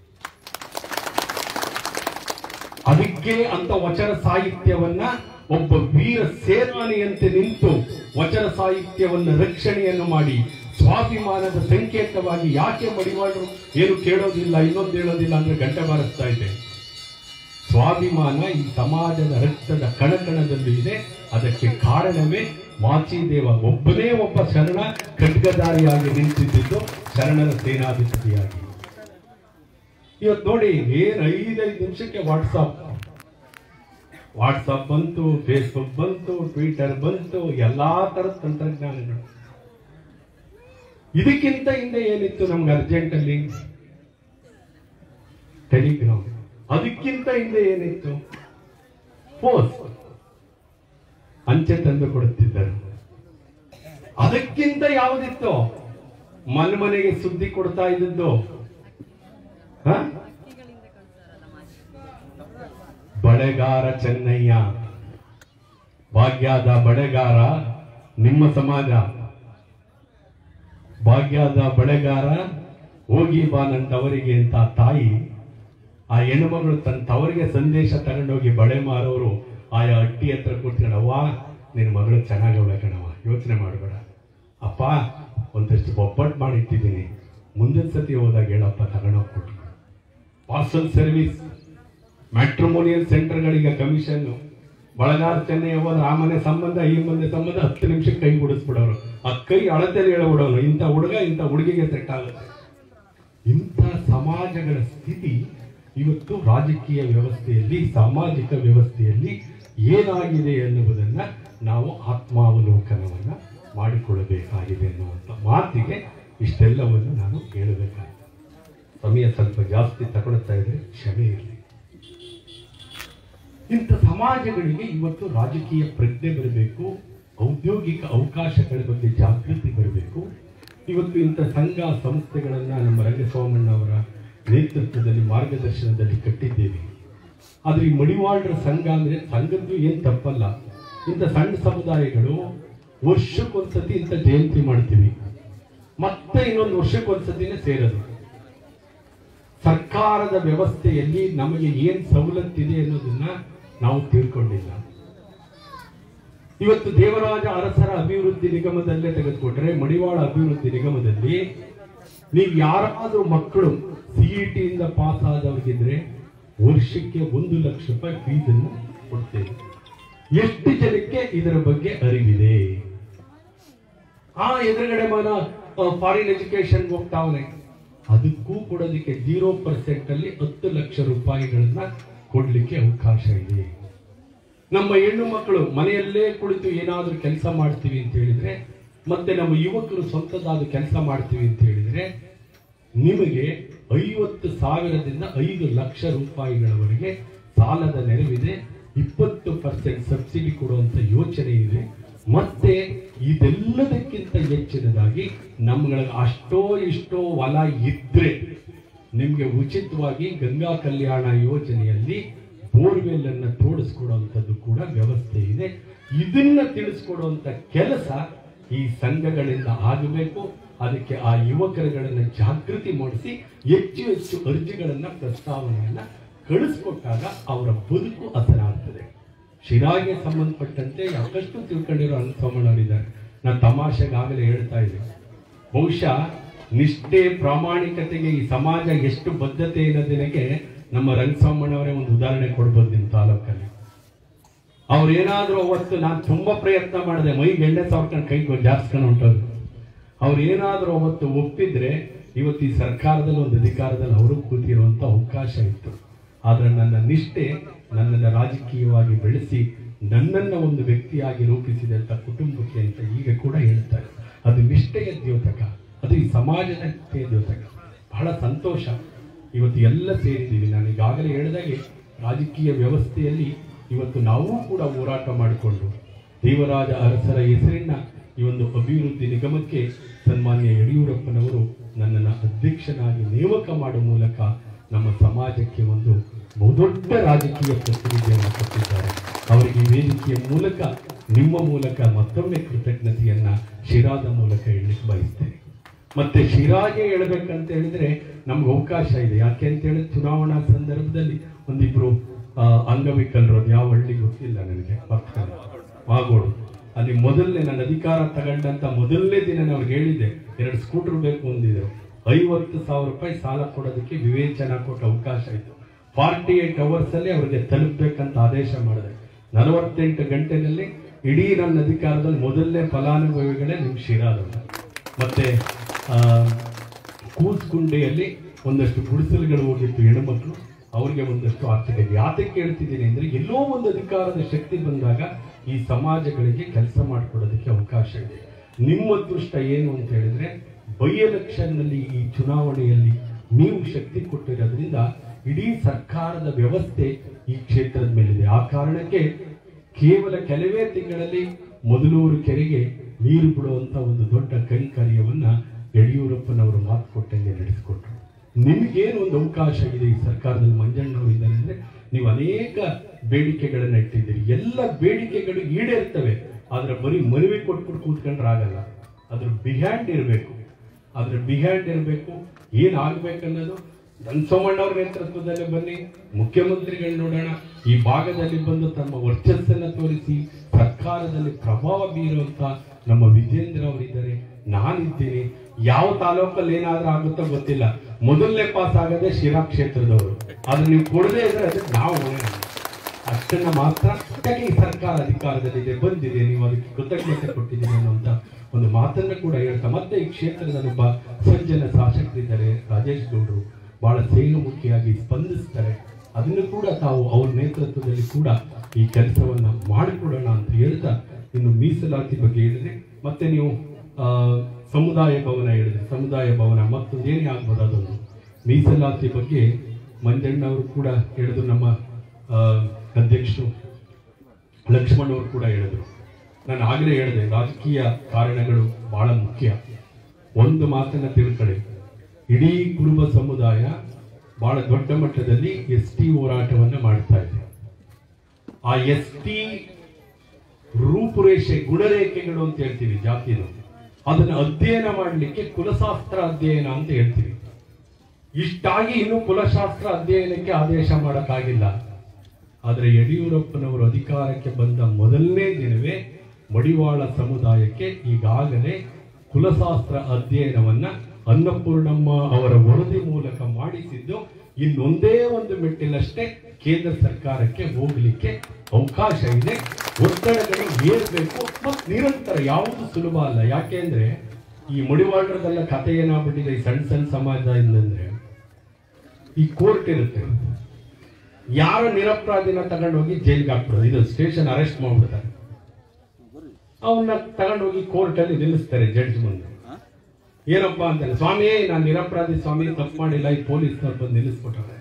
ಅದಕ್ಕೆ ಅಂತ ವಚನ ಸಾಹಿತ್ಯವನ್ನ ಒಬ್ಬ ವೀರ ಸೇನಾನಿಯಂತೆ ನಿಂತು ವಚನ ಸಾಹಿತ್ಯವನ್ನ ರಕ್ಷಣೆಯನ್ನು ಮಾಡಿ ಸ್ವಾಭಿಮಾನದ ಸಂಕೇತವಾಗಿ ಯಾಕೆ ಮಡಿವಾಳರು ಏನು ಕೇಳೋದಿಲ್ಲ ಇನ್ನೊಂದು ಹೇಳೋದಿಲ್ಲ ಅಂದ್ರೆ ಗಂಟೆ ಬಾರಿಸ್ತಾ ಇದೆ ಸ್ವಾಭಿಮಾನ ಈ ಸಮಾಜದ ರಕ್ತದ ಕಣಕಣದಲ್ಲೂ ಇದೆ ಅದಕ್ಕೆ ಕಾರಣವೇ ಮಾಚಿದೇವ ಒಬ್ಬನೇ ಒಬ್ಬ ಶರಣ ಖಡ್ಗಧಾರಿಯಾಗಿ ನಿಂತಿದ್ದು ಶರಣರ ಸೇನಾಧಿಪತಿಯಾಗಿ ಇವತ್ತು ನೋಡಿ ಏನ್ ಐದೈದು ನಿಮಿಷಕ್ಕೆ ವಾಟ್ಸಪ್ ವಾಟ್ಸಪ್ ಬಂತು ಫೇಸ್ಬುಕ್ ಬಂತು ಟ್ವಿಟರ್ ಬಂತು ಎಲ್ಲಾ ತರದ ತಂತ್ರಜ್ಞಾನಗಳು ಇದಕ್ಕಿಂತ ಹಿಂದೆ ಏನಿತ್ತು ನಮ್ಗೆ ಅರ್ಜೆಂಟ್ ಅಲ್ಲಿ ಟೆಲಿಗ್ರಾಮ್ ಅದಕ್ಕಿಂತ ಹಿಂದೆ ಏನಿತ್ತು ಪೋಸ್ಟ್ ಅಂಚೆ ತಂದು ಕೊಡುತ್ತಿದ್ದರು ಅದಕ್ಕಿಂತ ಯಾವುದಿತ್ತು ಮನೆ ಮನೆಗೆ ಸುದ್ದಿ ಕೊಡ್ತಾ ಇದ್ದದ್ದು ಹ? ಬಳೆಗಾರ ಚೆನ್ನಯ್ಯ ಭಾಗ್ಯದ ಬಳೆಗಾರ ನಿಮ್ಮ ಸಮಾಜ ಭಾಗ್ಯದ ಬಳೆಗಾರ ಹೋಗಿ ಬಾ ನನ್ನ ತವರಿಗೆ ಅಂತ ತಾಯಿ ಆ ಹೆಣ್ಣುಮಗಳು ತನ್ನ ತವರಿಗೆ ಸಂದೇಶ ತಗೊಂಡೋಗಿ ಬಳೆ ಮಾರೋರು ಆಯಾ ಅಟ್ಟಿ ಹತ್ರ ಕೂತ್ಕೊಂಡು ಅವ್ವ ನಿನ್ನ ಮಗಳು ಚೆನ್ನಾಗವಳೆ ಕಣವ ಯೋಚನೆ ಮಾಡಬೇಡ ಅಪ್ಪ ಒಂದಷ್ಟು ಒಬ್ಬಟ್ಟು ಮಾಡಿಟ್ಟಿದ್ದೀನಿ ಮುಂದಿನ ಸತಿ ಹೋದಾಗ ಹೇಳಪ್ಪ ತಗೊಂಡೋಗಿ ಕೊಟ್ಟು ಪಾರ್ಸಲ್ ಸರ್ವಿಸ್ ಮ್ಯಾಟ್ರಿಮೋನಿಯಲ್ ಸೆಂಟರ್ಗಳಿಗೆ ಕಮಿಷನ್ ಬಳಗಾರ ಚೆನ್ನೈ ಹೋದ್ರೆ ಆ ಮನೆ ಸಂಬಂಧ ಈ ಮನೆ ಸಂಬಂಧ ಹತ್ತು ನಿಮಿಷಕ್ಕೆ ಕೈ ಬಿಡಿಸ್ಬಿಡೋರು ಆ ಕೈ ಅಳತೆಯಲ್ಲಿ ಹೇಳ್ಬಿಡೋನು ಇಂಥ ಹುಡುಗ ಇಂಥ ಹುಡುಗಿಗೆ ಸೆಟ್ ಆಗುತ್ತೆ ಇಂಥ ಸಮಾಜಗಳ ಸ್ಥಿತಿ ಇವತ್ತು ರಾಜಕೀಯ ವ್ಯವಸ್ಥೆಯಲ್ಲಿ ಸಾಮಾಜಿಕ ವ್ಯವಸ್ಥೆಯಲ್ಲಿ ಏನಾಗಿದೆ ಎನ್ನುವುದನ್ನ ನಾವು ಆತ್ಮಾವಲೋಕನವನ್ನ ಮಾಡಿಕೊಳ್ಳಬೇಕಾಗಿದೆ ಅನ್ನುವಂಥ ಮಾತಿಗೆ ಇಷ್ಟೆಲ್ಲವನ್ನು ನಾನು ಹೇಳಬೇಕಾಗಿದೆ ಸಮಯ ಸ್ವಲ್ಪ ಜಾಸ್ತಿ ತಗೊಳ್ತಾ ಇದ್ರೆ ಕ್ಷಮೆ ಇರಲಿ ಇಂಥ ಸಮಾಜಗಳಿಗೆ ಇವತ್ತು ರಾಜಕೀಯ ಪ್ರಜ್ಞೆ ಬರಬೇಕು ಔದ್ಯೋಗಿಕ ಅವಕಾಶಗಳ ಬಗ್ಗೆ ಜಾಗೃತಿ ಬರಬೇಕು ಇವತ್ತು ಇಂಥ ಸಂಘ ಸಂಸ್ಥೆಗಳನ್ನ ನಮ್ಮ ರಂಗಸ್ವಾಮಣ್ಣ ಅವರ ನೇತೃತ್ವದಲ್ಲಿ ಮಾರ್ಗದರ್ಶನದಲ್ಲಿ ಕಟ್ಟಿದ್ದೇವೆ ಆದ್ರೆ ಈ ಮಡಿವಾಳರ ಸಂಘ ಅಂದ್ರೆ ಸಂಘದ್ದು ಏನ್ ತಪ್ಪಲ್ಲ ಇಂಥ ಸಣ್ಣ ಸಮುದಾಯಗಳು ವರ್ಷಕ್ಕೊಂದ್ಸತಿ ಇಂಥ ಜಯಂತಿ ಮಾಡ್ತೀವಿ ಮತ್ತೆ ಇನ್ನೊಂದು ವರ್ಷಕ್ಕೊಂದ್ಸತಿನೇ ಸೇರೋದು ಸರ್ಕಾರದ ವ್ಯವಸ್ಥೆಯಲ್ಲಿ ನಮಗೆ ಏನ್ ಸವಲತ್ತಿದೆ ಅನ್ನೋದನ್ನ ನಾವು ತಿಳ್ಕೊಂಡಿಲ್ಲ ಇವತ್ತು ದೇವರಾಜ ಅರಸರ ಅಭಿವೃದ್ಧಿ ನಿಗಮದಲ್ಲೇ ತೆಗೆದುಕೊಂಡ್ರೆ ಮಡಿವಾಳ ಅಭಿವೃದ್ಧಿ ನಿಗಮದಲ್ಲಿ ನೀವು ಯಾರಾದ್ರೂ ಮಕ್ಕಳು ಸಿಇಟಿಯಿಂದ ಪಾಸ್ ಆದವ್ರಿಗಿದ್ರೆ ವರ್ಷಕ್ಕೆ ಒಂದು ಲಕ್ಷ ರೂಪಾಯಿ ಫೀಸ್ ಅನ್ನು ಕೊಡ್ತೇವೆ ಎಷ್ಟು ಜನಕ್ಕೆ ಇದರ ಬಗ್ಗೆ ಅರಿವಿದೆ ಆ ಎದುರುಗಡೆ ಮನ ಫಾರಿನ್ ಎಜುಕೇಶನ್ ಹೋಗ್ತಾವನೆ ಅದಕ್ಕೂ ಕೊಡೋದಕ್ಕೆ ಜೀರೋ ಪರ್ಸೆಂಟ್ ಅಲ್ಲಿ ಹತ್ತು ಲಕ್ಷ ರೂಪಾಯಿಗಳನ್ನ ಕೊಡ್ಲಿಕ್ಕೆ ಅವಕಾಶ ಇದೆ ನಮ್ಮ ಹೆಣ್ಣು ಮಕ್ಕಳು ಮನೆಯಲ್ಲೇ ಕುಳಿತು ಏನಾದ್ರೂ ಕೆಲಸ ಮಾಡ್ತೀವಿ ಅಂತ ಹೇಳಿದ್ರೆ ಮತ್ತೆ ನಮ್ಮ ಯುವಕರು ಸ್ವಂತದಾದ ಕೆಲಸ ಮಾಡ್ತೀವಿ ಅಂತ ಹೇಳಿದ್ರೆ ನಿಮಗೆ ಐವತ್ತು ಸಾವಿರದಿಂದ ಐದು ಲಕ್ಷ ರೂಪಾಯಿಗಳವರೆಗೆ ಸಾಲದ ನೆರವಿದೆ ಇಪ್ಪತ್ತು ಪರ್ಸೆಂಟ್ ಸಬ್ಸಿಡಿ ಕೊಡುವಂತ ಯೋಚನೆ ಇದೆ ಮತ್ತೆ ಇದೆಲ್ಲದಕ್ಕಿಂತ ಹೆಚ್ಚಿನದಾಗಿ ನಮ್ಗಳಿಗೆ ಅಷ್ಟೋ ಇಷ್ಟೋ ಹೊಲ ಇದ್ರೆ ನಿಮ್ಗೆ ಉಚಿತವಾಗಿ ಗಂಗಾ ಕಲ್ಯಾಣ ಯೋಜನೆಯಲ್ಲಿ ಬೋರ್ವೆಲ್ ಅನ್ನ ತೋಡಿಸ್ಕೊಡುವಂಥದ್ದು ಕೂಡ ವ್ಯವಸ್ಥೆ ಇದೆ ಇದನ್ನ ತಿಳಿಸ್ಕೊಡುವಂತ ಕೆಲಸ ಈ ಸಂಘಗಳಿಂದ ಆಗಬೇಕು ಅದಕ್ಕೆ ಆ ಯುವಕರುಗಳನ್ನ ಜಾಗೃತಿ ಮಾಡಿಸಿ ಹೆಚ್ಚು ಹೆಚ್ಚು ಅರ್ಜಿಗಳನ್ನ ಪ್ರಸ್ತಾವನೆಯನ್ನ ಕಳಿಸ್ಕೊಟ್ಟಾಗ ಅವರ ಬದುಕು ಹಸನಾಗ್ತದೆ ಶಿರಾಗೆ ಸಂಬಂಧಪಟ್ಟಂತೆ ಸಾಕಷ್ಟು ತಿಳ್ಕೊಂಡಿರೋ ಅನ್ಸೋಮಣ್ಣವರಿದ್ದಾರೆ ನಾನು ತಮಾಷೆಗಾಗಲೇ ಹೇಳ್ತಾ ಇದ್ದೀನಿ ಬಹುಶಃ ನಿಷ್ಠೆ ಪ್ರಾಮಾಣಿಕತೆಗೆ ಈ ಸಮಾಜ ಎಷ್ಟು ಬದ್ಧತೆ ಅನ್ನೋದಕ್ಕೆ ನಮ್ಮ ರಂಗಸ್ವಾಮಣ್ಣವರೇ ಒಂದು ಉದಾಹರಣೆ ಕೊಡ್ಬೋದು ನಿಮ್ಮ ತಾಲೂಕಲ್ಲಿ ಅವ್ರೇನಾದ್ರೂ ಅವತ್ತು ನಾನು ತುಂಬಾ ಪ್ರಯತ್ನ ಮಾಡಿದೆ ಮೈಗೆ ಎಣ್ಣೆ ಸಾವ್ಕೊಂಡು ಕೈ ಜಾಸ್ಕೊಂಡು ಹೊಂಟೋದು ಅವ್ರು ಏನಾದ್ರೂ ಅವತ್ತು ಒಪ್ಪಿದ್ರೆ ಇವತ್ತು ಈ ಸರ್ಕಾರದಲ್ಲಿ ಒಂದು ಅಧಿಕಾರದಲ್ಲಿ ಅವರು ಕೂತಿರುವಂತ ಅವಕಾಶ ಇತ್ತು ಆದ್ರೆ ನನ್ನ ನಿಷ್ಠೆ ನನ್ನನ್ನು ರಾಜಕೀಯವಾಗಿ ಬೆಳೆಸಿ ನನ್ನನ್ನ ಒಂದು ವ್ಯಕ್ತಿಯಾಗಿ ರೂಪಿಸಿದಂತ ಕುಟುಂಬಕ್ಕೆ ಅಂತ ಈಗ ಕೂಡ ಹೇಳ್ತಾರೆ ಅದು ನಿಷ್ಠೆಯ ದ್ಯೋತಕ ಅದು ಈ ಸಮಾಜದ ನಿಷ್ಠೆಯ ದ್ಯೋತಕ ಬಹಳ ಸಂತೋಷ ಇವತ್ತು ಎಲ್ಲ ಸೇರಿದ್ದೀವಿ ನಾನು ಈಗಾಗಲೇ ಹೇಳಿದಾಗೆ ರಾಜಕೀಯ ವ್ಯವಸ್ಥೆಯಲ್ಲಿ ಇವತ್ತು ನಾವು ಕೂಡ ಹೋರಾಟ ಮಾಡಿಕೊಂಡು ದೇವರಾಜ ಅರಸರ ಹೆಸರಿನ ಈ ಒಂದು ಅಭಿವೃದ್ಧಿ ನಿಗಮಕ್ಕೆ ಸನ್ಮಾನ್ಯ ಯಡಿಯೂರಪ್ಪನವರು ನನ್ನನ್ನು ಅಧ್ಯಕ್ಷನಾಗಿ ನೇಮಕ ಮಾಡುವ ಮೂಲಕ ನಮ್ಮ ಸಮಾಜಕ್ಕೆ ಒಂದು ಬಹುದೊಡ್ಡ ರಾಜಕೀಯ ಪ್ರತಿನಿಧಿಯನ್ನು ಕೊಟ್ಟಿದ್ದಾರೆ ಅವರಿಗೆ ಈ ವೇದಿಕೆಯ ಮೂಲಕ ನಿಮ್ಮ ಮೂಲಕ ಮತ್ತೊಮ್ಮೆ ಕೃತಜ್ಞತೆಯನ್ನ ಶಿರಾದ ಮೂಲಕ ಹೇಳಲಿಕ್ಕೆ ಬಯಸ್ತೇನೆ ಮತ್ತೆ ಶಿರಾಗೆ ಹೇಳ್ಬೇಕಂತ ಹೇಳಿದ್ರೆ ನಮ್ಗೆ ಅವಕಾಶ ಇದೆ ಯಾಕೆ ಅಂತ ಹೇಳಿದ್ರೆ ಚುನಾವಣಾ ಸಂದರ್ಭದಲ್ಲಿ ಒಂದಿಬ್ರು ಆ, ಅಂಗವಿಕಲರು ಅದು ಯಾವ ಹಳ್ಳಿ ಗೊತ್ತಿಲ್ಲ ನನಗೆ ಪಕ್ಕದಲ್ಲಿ ವಾಗೋಡು ಅಲ್ಲಿ ಮೊದಲನೇ ನಾನು ಅಧಿಕಾರ ತಗೊಂಡಂತ ಮೊದಲನೇ ದಿನ ಅವ್ರಿಗೆ ಹೇಳಿದ್ದೆ ಎರಡು ಸ್ಕೂಟರ್ ಬೇಕು ಅಂದಿದ್ರು ಐವತ್ತು ಸಾವಿರ ರೂಪಾಯಿ ಸಾಲ ಕೊಡೋದಕ್ಕೆ ವಿವೇಚನಾ ಕೊಟ್ಟ ಅವಕಾಶ ಇತ್ತು ಫಾರ್ಟಿ ಏಟ್ ಅವರ್ಸ್ ಅಲ್ಲಿ ಅವ್ರಿಗೆ ತಲುಪಬೇಕಂತ ಆದೇಶ ಮಾಡಿದೆ ನಲವತ್ತೆಂಟು ಗಂಟೆನಲ್ಲಿ ಇಡೀ ನನ್ನ ಅಧಿಕಾರದಲ್ಲಿ ಮೊದಲನೇ ಫಲಾನುಭವಿಗಳೇ ನಿಮ್ ಶಿರಾದವರು ಮತ್ತೆ ಆ, ಕೂಸ್ಗುಂಡೆಯಲ್ಲಿ ಒಂದಷ್ಟು ಗುಡಿಸಲುಗಳು ಹೋಗಿತ್ತು ಹೆಣ್ಮಕ್ಳು ಅವ್ರಿಗೆ ಒಂದಷ್ಟು ಆರ್ಥಿಕ ಯಾತಕ್ಕೆ ಹೇಳ್ತಿದ್ದೀನಿ ಅಂದ್ರೆ ಎಲ್ಲೋ ಒಂದು ಅಧಿಕಾರದ ಶಕ್ತಿ ಬಂದಾಗ ಈ ಸಮಾಜಗಳಿಗೆ ಕೆಲಸ ಮಾಡಿಕೊಡೋದಕ್ಕೆ ಅವಕಾಶ ಇದೆ ನಿಮ್ಮ ಅದೃಷ್ಟ ಏನು ಅಂತ ಹೇಳಿದ್ರೆ ಬೈ ಎಲೆಕ್ಷನ್ ನಲ್ಲಿ ಈ ಚುನಾವಣೆಯಲ್ಲಿ ನೀವು ಶಕ್ತಿ ಕೊಟ್ಟಿರೋದ್ರಿಂದ ಇಡೀ ಸರ್ಕಾರದ ವ್ಯವಸ್ಥೆ ಈ ಕ್ಷೇತ್ರದ ಮೇಲಿದೆ ಆ ಕಾರಣಕ್ಕೆ ಕೇವಲ ಕೆಲವೇ ತಿಂಗಳಲ್ಲಿ ಮೊದಲೂರು ಕೆರೆಗೆ ನೀರು ಬಿಡುವಂತ ಒಂದು ದೊಡ್ಡ ಕೈಂಕರ್ಯವನ್ನ ಯಡಿಯೂರಪ್ಪನವರು ಮಾತು ಕೊಟ್ಟಂಗೆ ನಡೆಸಿಕೊಟ್ರು ನಿಮ್ಗೇನು ಒಂದು ಅವಕಾಶ ಇದೆ ಈ ಸರ್ಕಾರದಲ್ಲಿ ಮಂಜಣ್ಣವರು ಇದ್ದಾರೆ ಅಂದ್ರೆ ನೀವು ಅನೇಕ ಬೇಡಿಕೆಗಳನ್ನ ಇಟ್ಟಿದ್ದೀರಿ ಎಲ್ಲ ಬೇಡಿಕೆಗಳು ಈಡೇರ್ತವೆ ಆದ್ರೆ ಬರೀ ಮನವಿ ಕೊಟ್ಬಿಟ್ಟು ಕೂತ್ಕೊಂಡ್ರೆ ಆಗಲ್ಲ ಅದ್ರ ಬಿಹ್ಯಾಂಡ್ ಇರಬೇಕು ಅದ್ರ ಬಿಹ್ಯಾಂಡ್ ಇರಬೇಕು ಏನ್ ಆಗ್ಬೇಕನ್ನೋದು ನನ್ನ ಸೋಮಣ್ಣವ್ರ ನೇತೃತ್ವದಲ್ಲಿ ಬನ್ನಿ ಮುಖ್ಯಮಂತ್ರಿಗಳು ನೋಡೋಣ ಈ ಭಾಗದಲ್ಲಿ ಬಂದು ತಮ್ಮ ವರ್ಚಸ್ಸನ್ನ ತೋರಿಸಿ ಸರ್ಕಾರದಲ್ಲಿ ಪ್ರಭಾವ ಬೀರುವಂತ ನಮ್ಮ ವಿಜೇಂದ್ರ ಅವರಿದ್ದಾರೆ ನಾನಿದ್ದೀನಿ ಯಾವ ತಾಲೂಕಲ್ಲಿ ಏನಾದ್ರೂ ಆಗುತ್ತೋ ಗೊತ್ತಿಲ್ಲ ಮೊದಲನೇ ಪಾಸ್ ಆಗದೆ ಶಿರಾ ಕ್ಷೇತ್ರದವರು ಆದ್ರೆ ನೀವು ಕೊಡದೇ ಇದ್ರೆ ಅದಕ್ಕೆ ನಾವು ಹೊಣೆ. ಅಷ್ಟನ್ನ ಮಾತ್ರ ಯಾಕೆ ಈ ಸರ್ಕಾರ ಅಧಿಕಾರದಲ್ಲಿದೆ ಬಂದಿದೆ ನೀವು ಅದಕ್ಕೆ ಕೃತಜ್ಞತೆ ಕೊಟ್ಟಿದ್ದೀರಿ ಅನ್ನುವಂತ ಒಂದು ಮಾತನ್ನ ಕೂಡ ಹೇಳ್ತಾ ಮತ್ತೆ ಈ ಕ್ಷೇತ್ರದಲ್ಲಿ ಒಬ್ಬ ಸಜ್ಜನ ಶಾಸಕರಿದ್ದಾರೆ ರಾಜೇಶ್ ಗೌಡರು ಬಹಳ ಸೇನುಮುಖಿಯಾಗಿ ಸ್ಪಂದಿಸ್ತಾರೆ ಅದನ್ನು ಕೂಡ ತಾವು ಅವ್ರ ನೇತೃತ್ವದಲ್ಲಿ ಕೂಡ ಈ ಕೆಲಸವನ್ನ ಮಾಡಿಕೊಡೋಣ ಅಂತ ಹೇಳ್ತಾ ಇನ್ನು ಮೀಸಲಾತಿ ಬಗ್ಗೆ ಹೇಳಿದ್ರೆ ಮತ್ತೆ ನೀವು ಆ, ಸಮುದಾಯ ಭವನ ಹೇಳಿದ್ರೆ ಸಮುದಾಯ ಭವನ ಮತ್ತೊಂದು ಏನೇ ಆಗ್ಬೋದು ಅದೊಂದು ಮೀಸಲಾತಿ ಬಗ್ಗೆ ಮಂಜಣ್ಣ ಅವರು ಕೂಡ ಹೇಳಿದ್ರು ನಮ್ಮ ಆ, ಅಧ್ಯಕ್ಷರು ಲಕ್ಷ್ಮಣ್ ಅವರು ಕೂಡ ಹೇಳಿದ್ರು ನಾನು ಆಗಲೇ ಹೇಳಿದೆ ರಾಜಕೀಯ ಕಾರಣಗಳು ಬಹಳ ಮುಖ್ಯ ಒಂದು ಮಾತನ್ನ ತಿಳ್ಕೊಳ್ಳಿ ಇಡೀ ಕುರುಬ ಸಮುದಾಯ ಬಹಳ ದೊಡ್ಡ ಮಟ್ಟದಲ್ಲಿ ಎಸ್ ಟಿ ಹೋರಾಟವನ್ನ ಮಾಡ್ತಾ ಇದೆ ಆ ಎಸ್ ಟಿ ರೂಪುರೇಷೆ ಗುಣರೇಖೆಗಳು ಅಂತ ಹೇಳ್ತೀವಿ ಜಾತಿದು ಅದನ್ನ ಅಧ್ಯಯನ ಮಾಡಲಿಕ್ಕೆ ಕುಲಶಾಸ್ತ್ರ ಅಧ್ಯಯನ ಅಂತ ಹೇಳ್ತೀವಿ ಇಷ್ಟಾಗಿ ಇನ್ನೂ ಕುಲಶಾಸ್ತ್ರ ಅಧ್ಯಯನಕ್ಕೆ ಆದೇಶ ಮಾಡಕ್ಕಾಗಿಲ್ಲ ಆದರೆ ಯಡಿಯೂರಪ್ಪನವರು ಅಧಿಕಾರಕ್ಕೆ ಬಂದ ಮೊದಲನೇ ದಿನವೇ ಮಡಿವಾಳ ಸಮುದಾಯಕ್ಕೆ ಈಗಾಗಲೇ ಕುಲಶಾಸ್ತ್ರ ಅಧ್ಯಯನವನ್ನ ಅನ್ನಪೂರ್ಣಮ್ಮ ಅವರ ವರದಿ ಮೂಲಕ ಮಾಡಿಸಿದ್ದು ಇನ್ನೊಂದೇ ಒಂದು ಮೆಟ್ಟಿಲಷ್ಟೇ ಕೇಂದ್ರ ಸರ್ಕಾರಕ್ಕೆ ಹೋಗ್ಲಿಕ್ಕೆ ಅವಕಾಶ ಇದೆ ಒತ್ತಡಗಳು ಏರ್ಬೇಕು ಮತ್ತು ನಿರಂತರ ಯಾವುದು ಸುಲಭ ಅಲ್ಲ ಯಾಕೆಂದ್ರೆ ಈ ಮಡಿವಾಳರದೆಲ್ಲ ಕಥೆ ಏನಾಗ್ಬಿಟ್ಟಿದೆ ಈ ಸಣ್ಣ ಸಣ್ಣ ಸಮಾಜದಿಂದಂದ್ರೆ ಈ ಕೋರ್ಟ್ ಇರುತ್ತೆ ಯಾರ ನಿರಪರಾಧಿನ ತಗೊಂಡೋಗಿ ಜೈಲಿಗೆ ಹಾಕ್ಬಿಡೋದು ಇದು ಸ್ಟೇಷನ್ ಅರೆಸ್ಟ್ ಮಾಡ್ಬಿಡ್ತಾರೆ ಅವನ್ನ ತಗೊಂಡೋಗಿ ಕೋರ್ಟ್ ಅಲ್ಲಿ ನಿಲ್ಲಿಸ್ತಾರೆ ಜಡ್ಜ್ ಮುಂದೆ ಏನಪ್ಪಾ ಅಂತಾನೆ ಸ್ವಾಮಿ ನಾನು ನಿರಪರಾಧಿ ಸ್ವಾಮಿ ತಪ್ಪು ಮಾಡಿಲ್ಲ ಈ ಪೊಲೀಸ್ನವ್ರು ಬಂದು ನಿಲ್ಲಿಸ್ಬಿಟ್ಟಾರೆ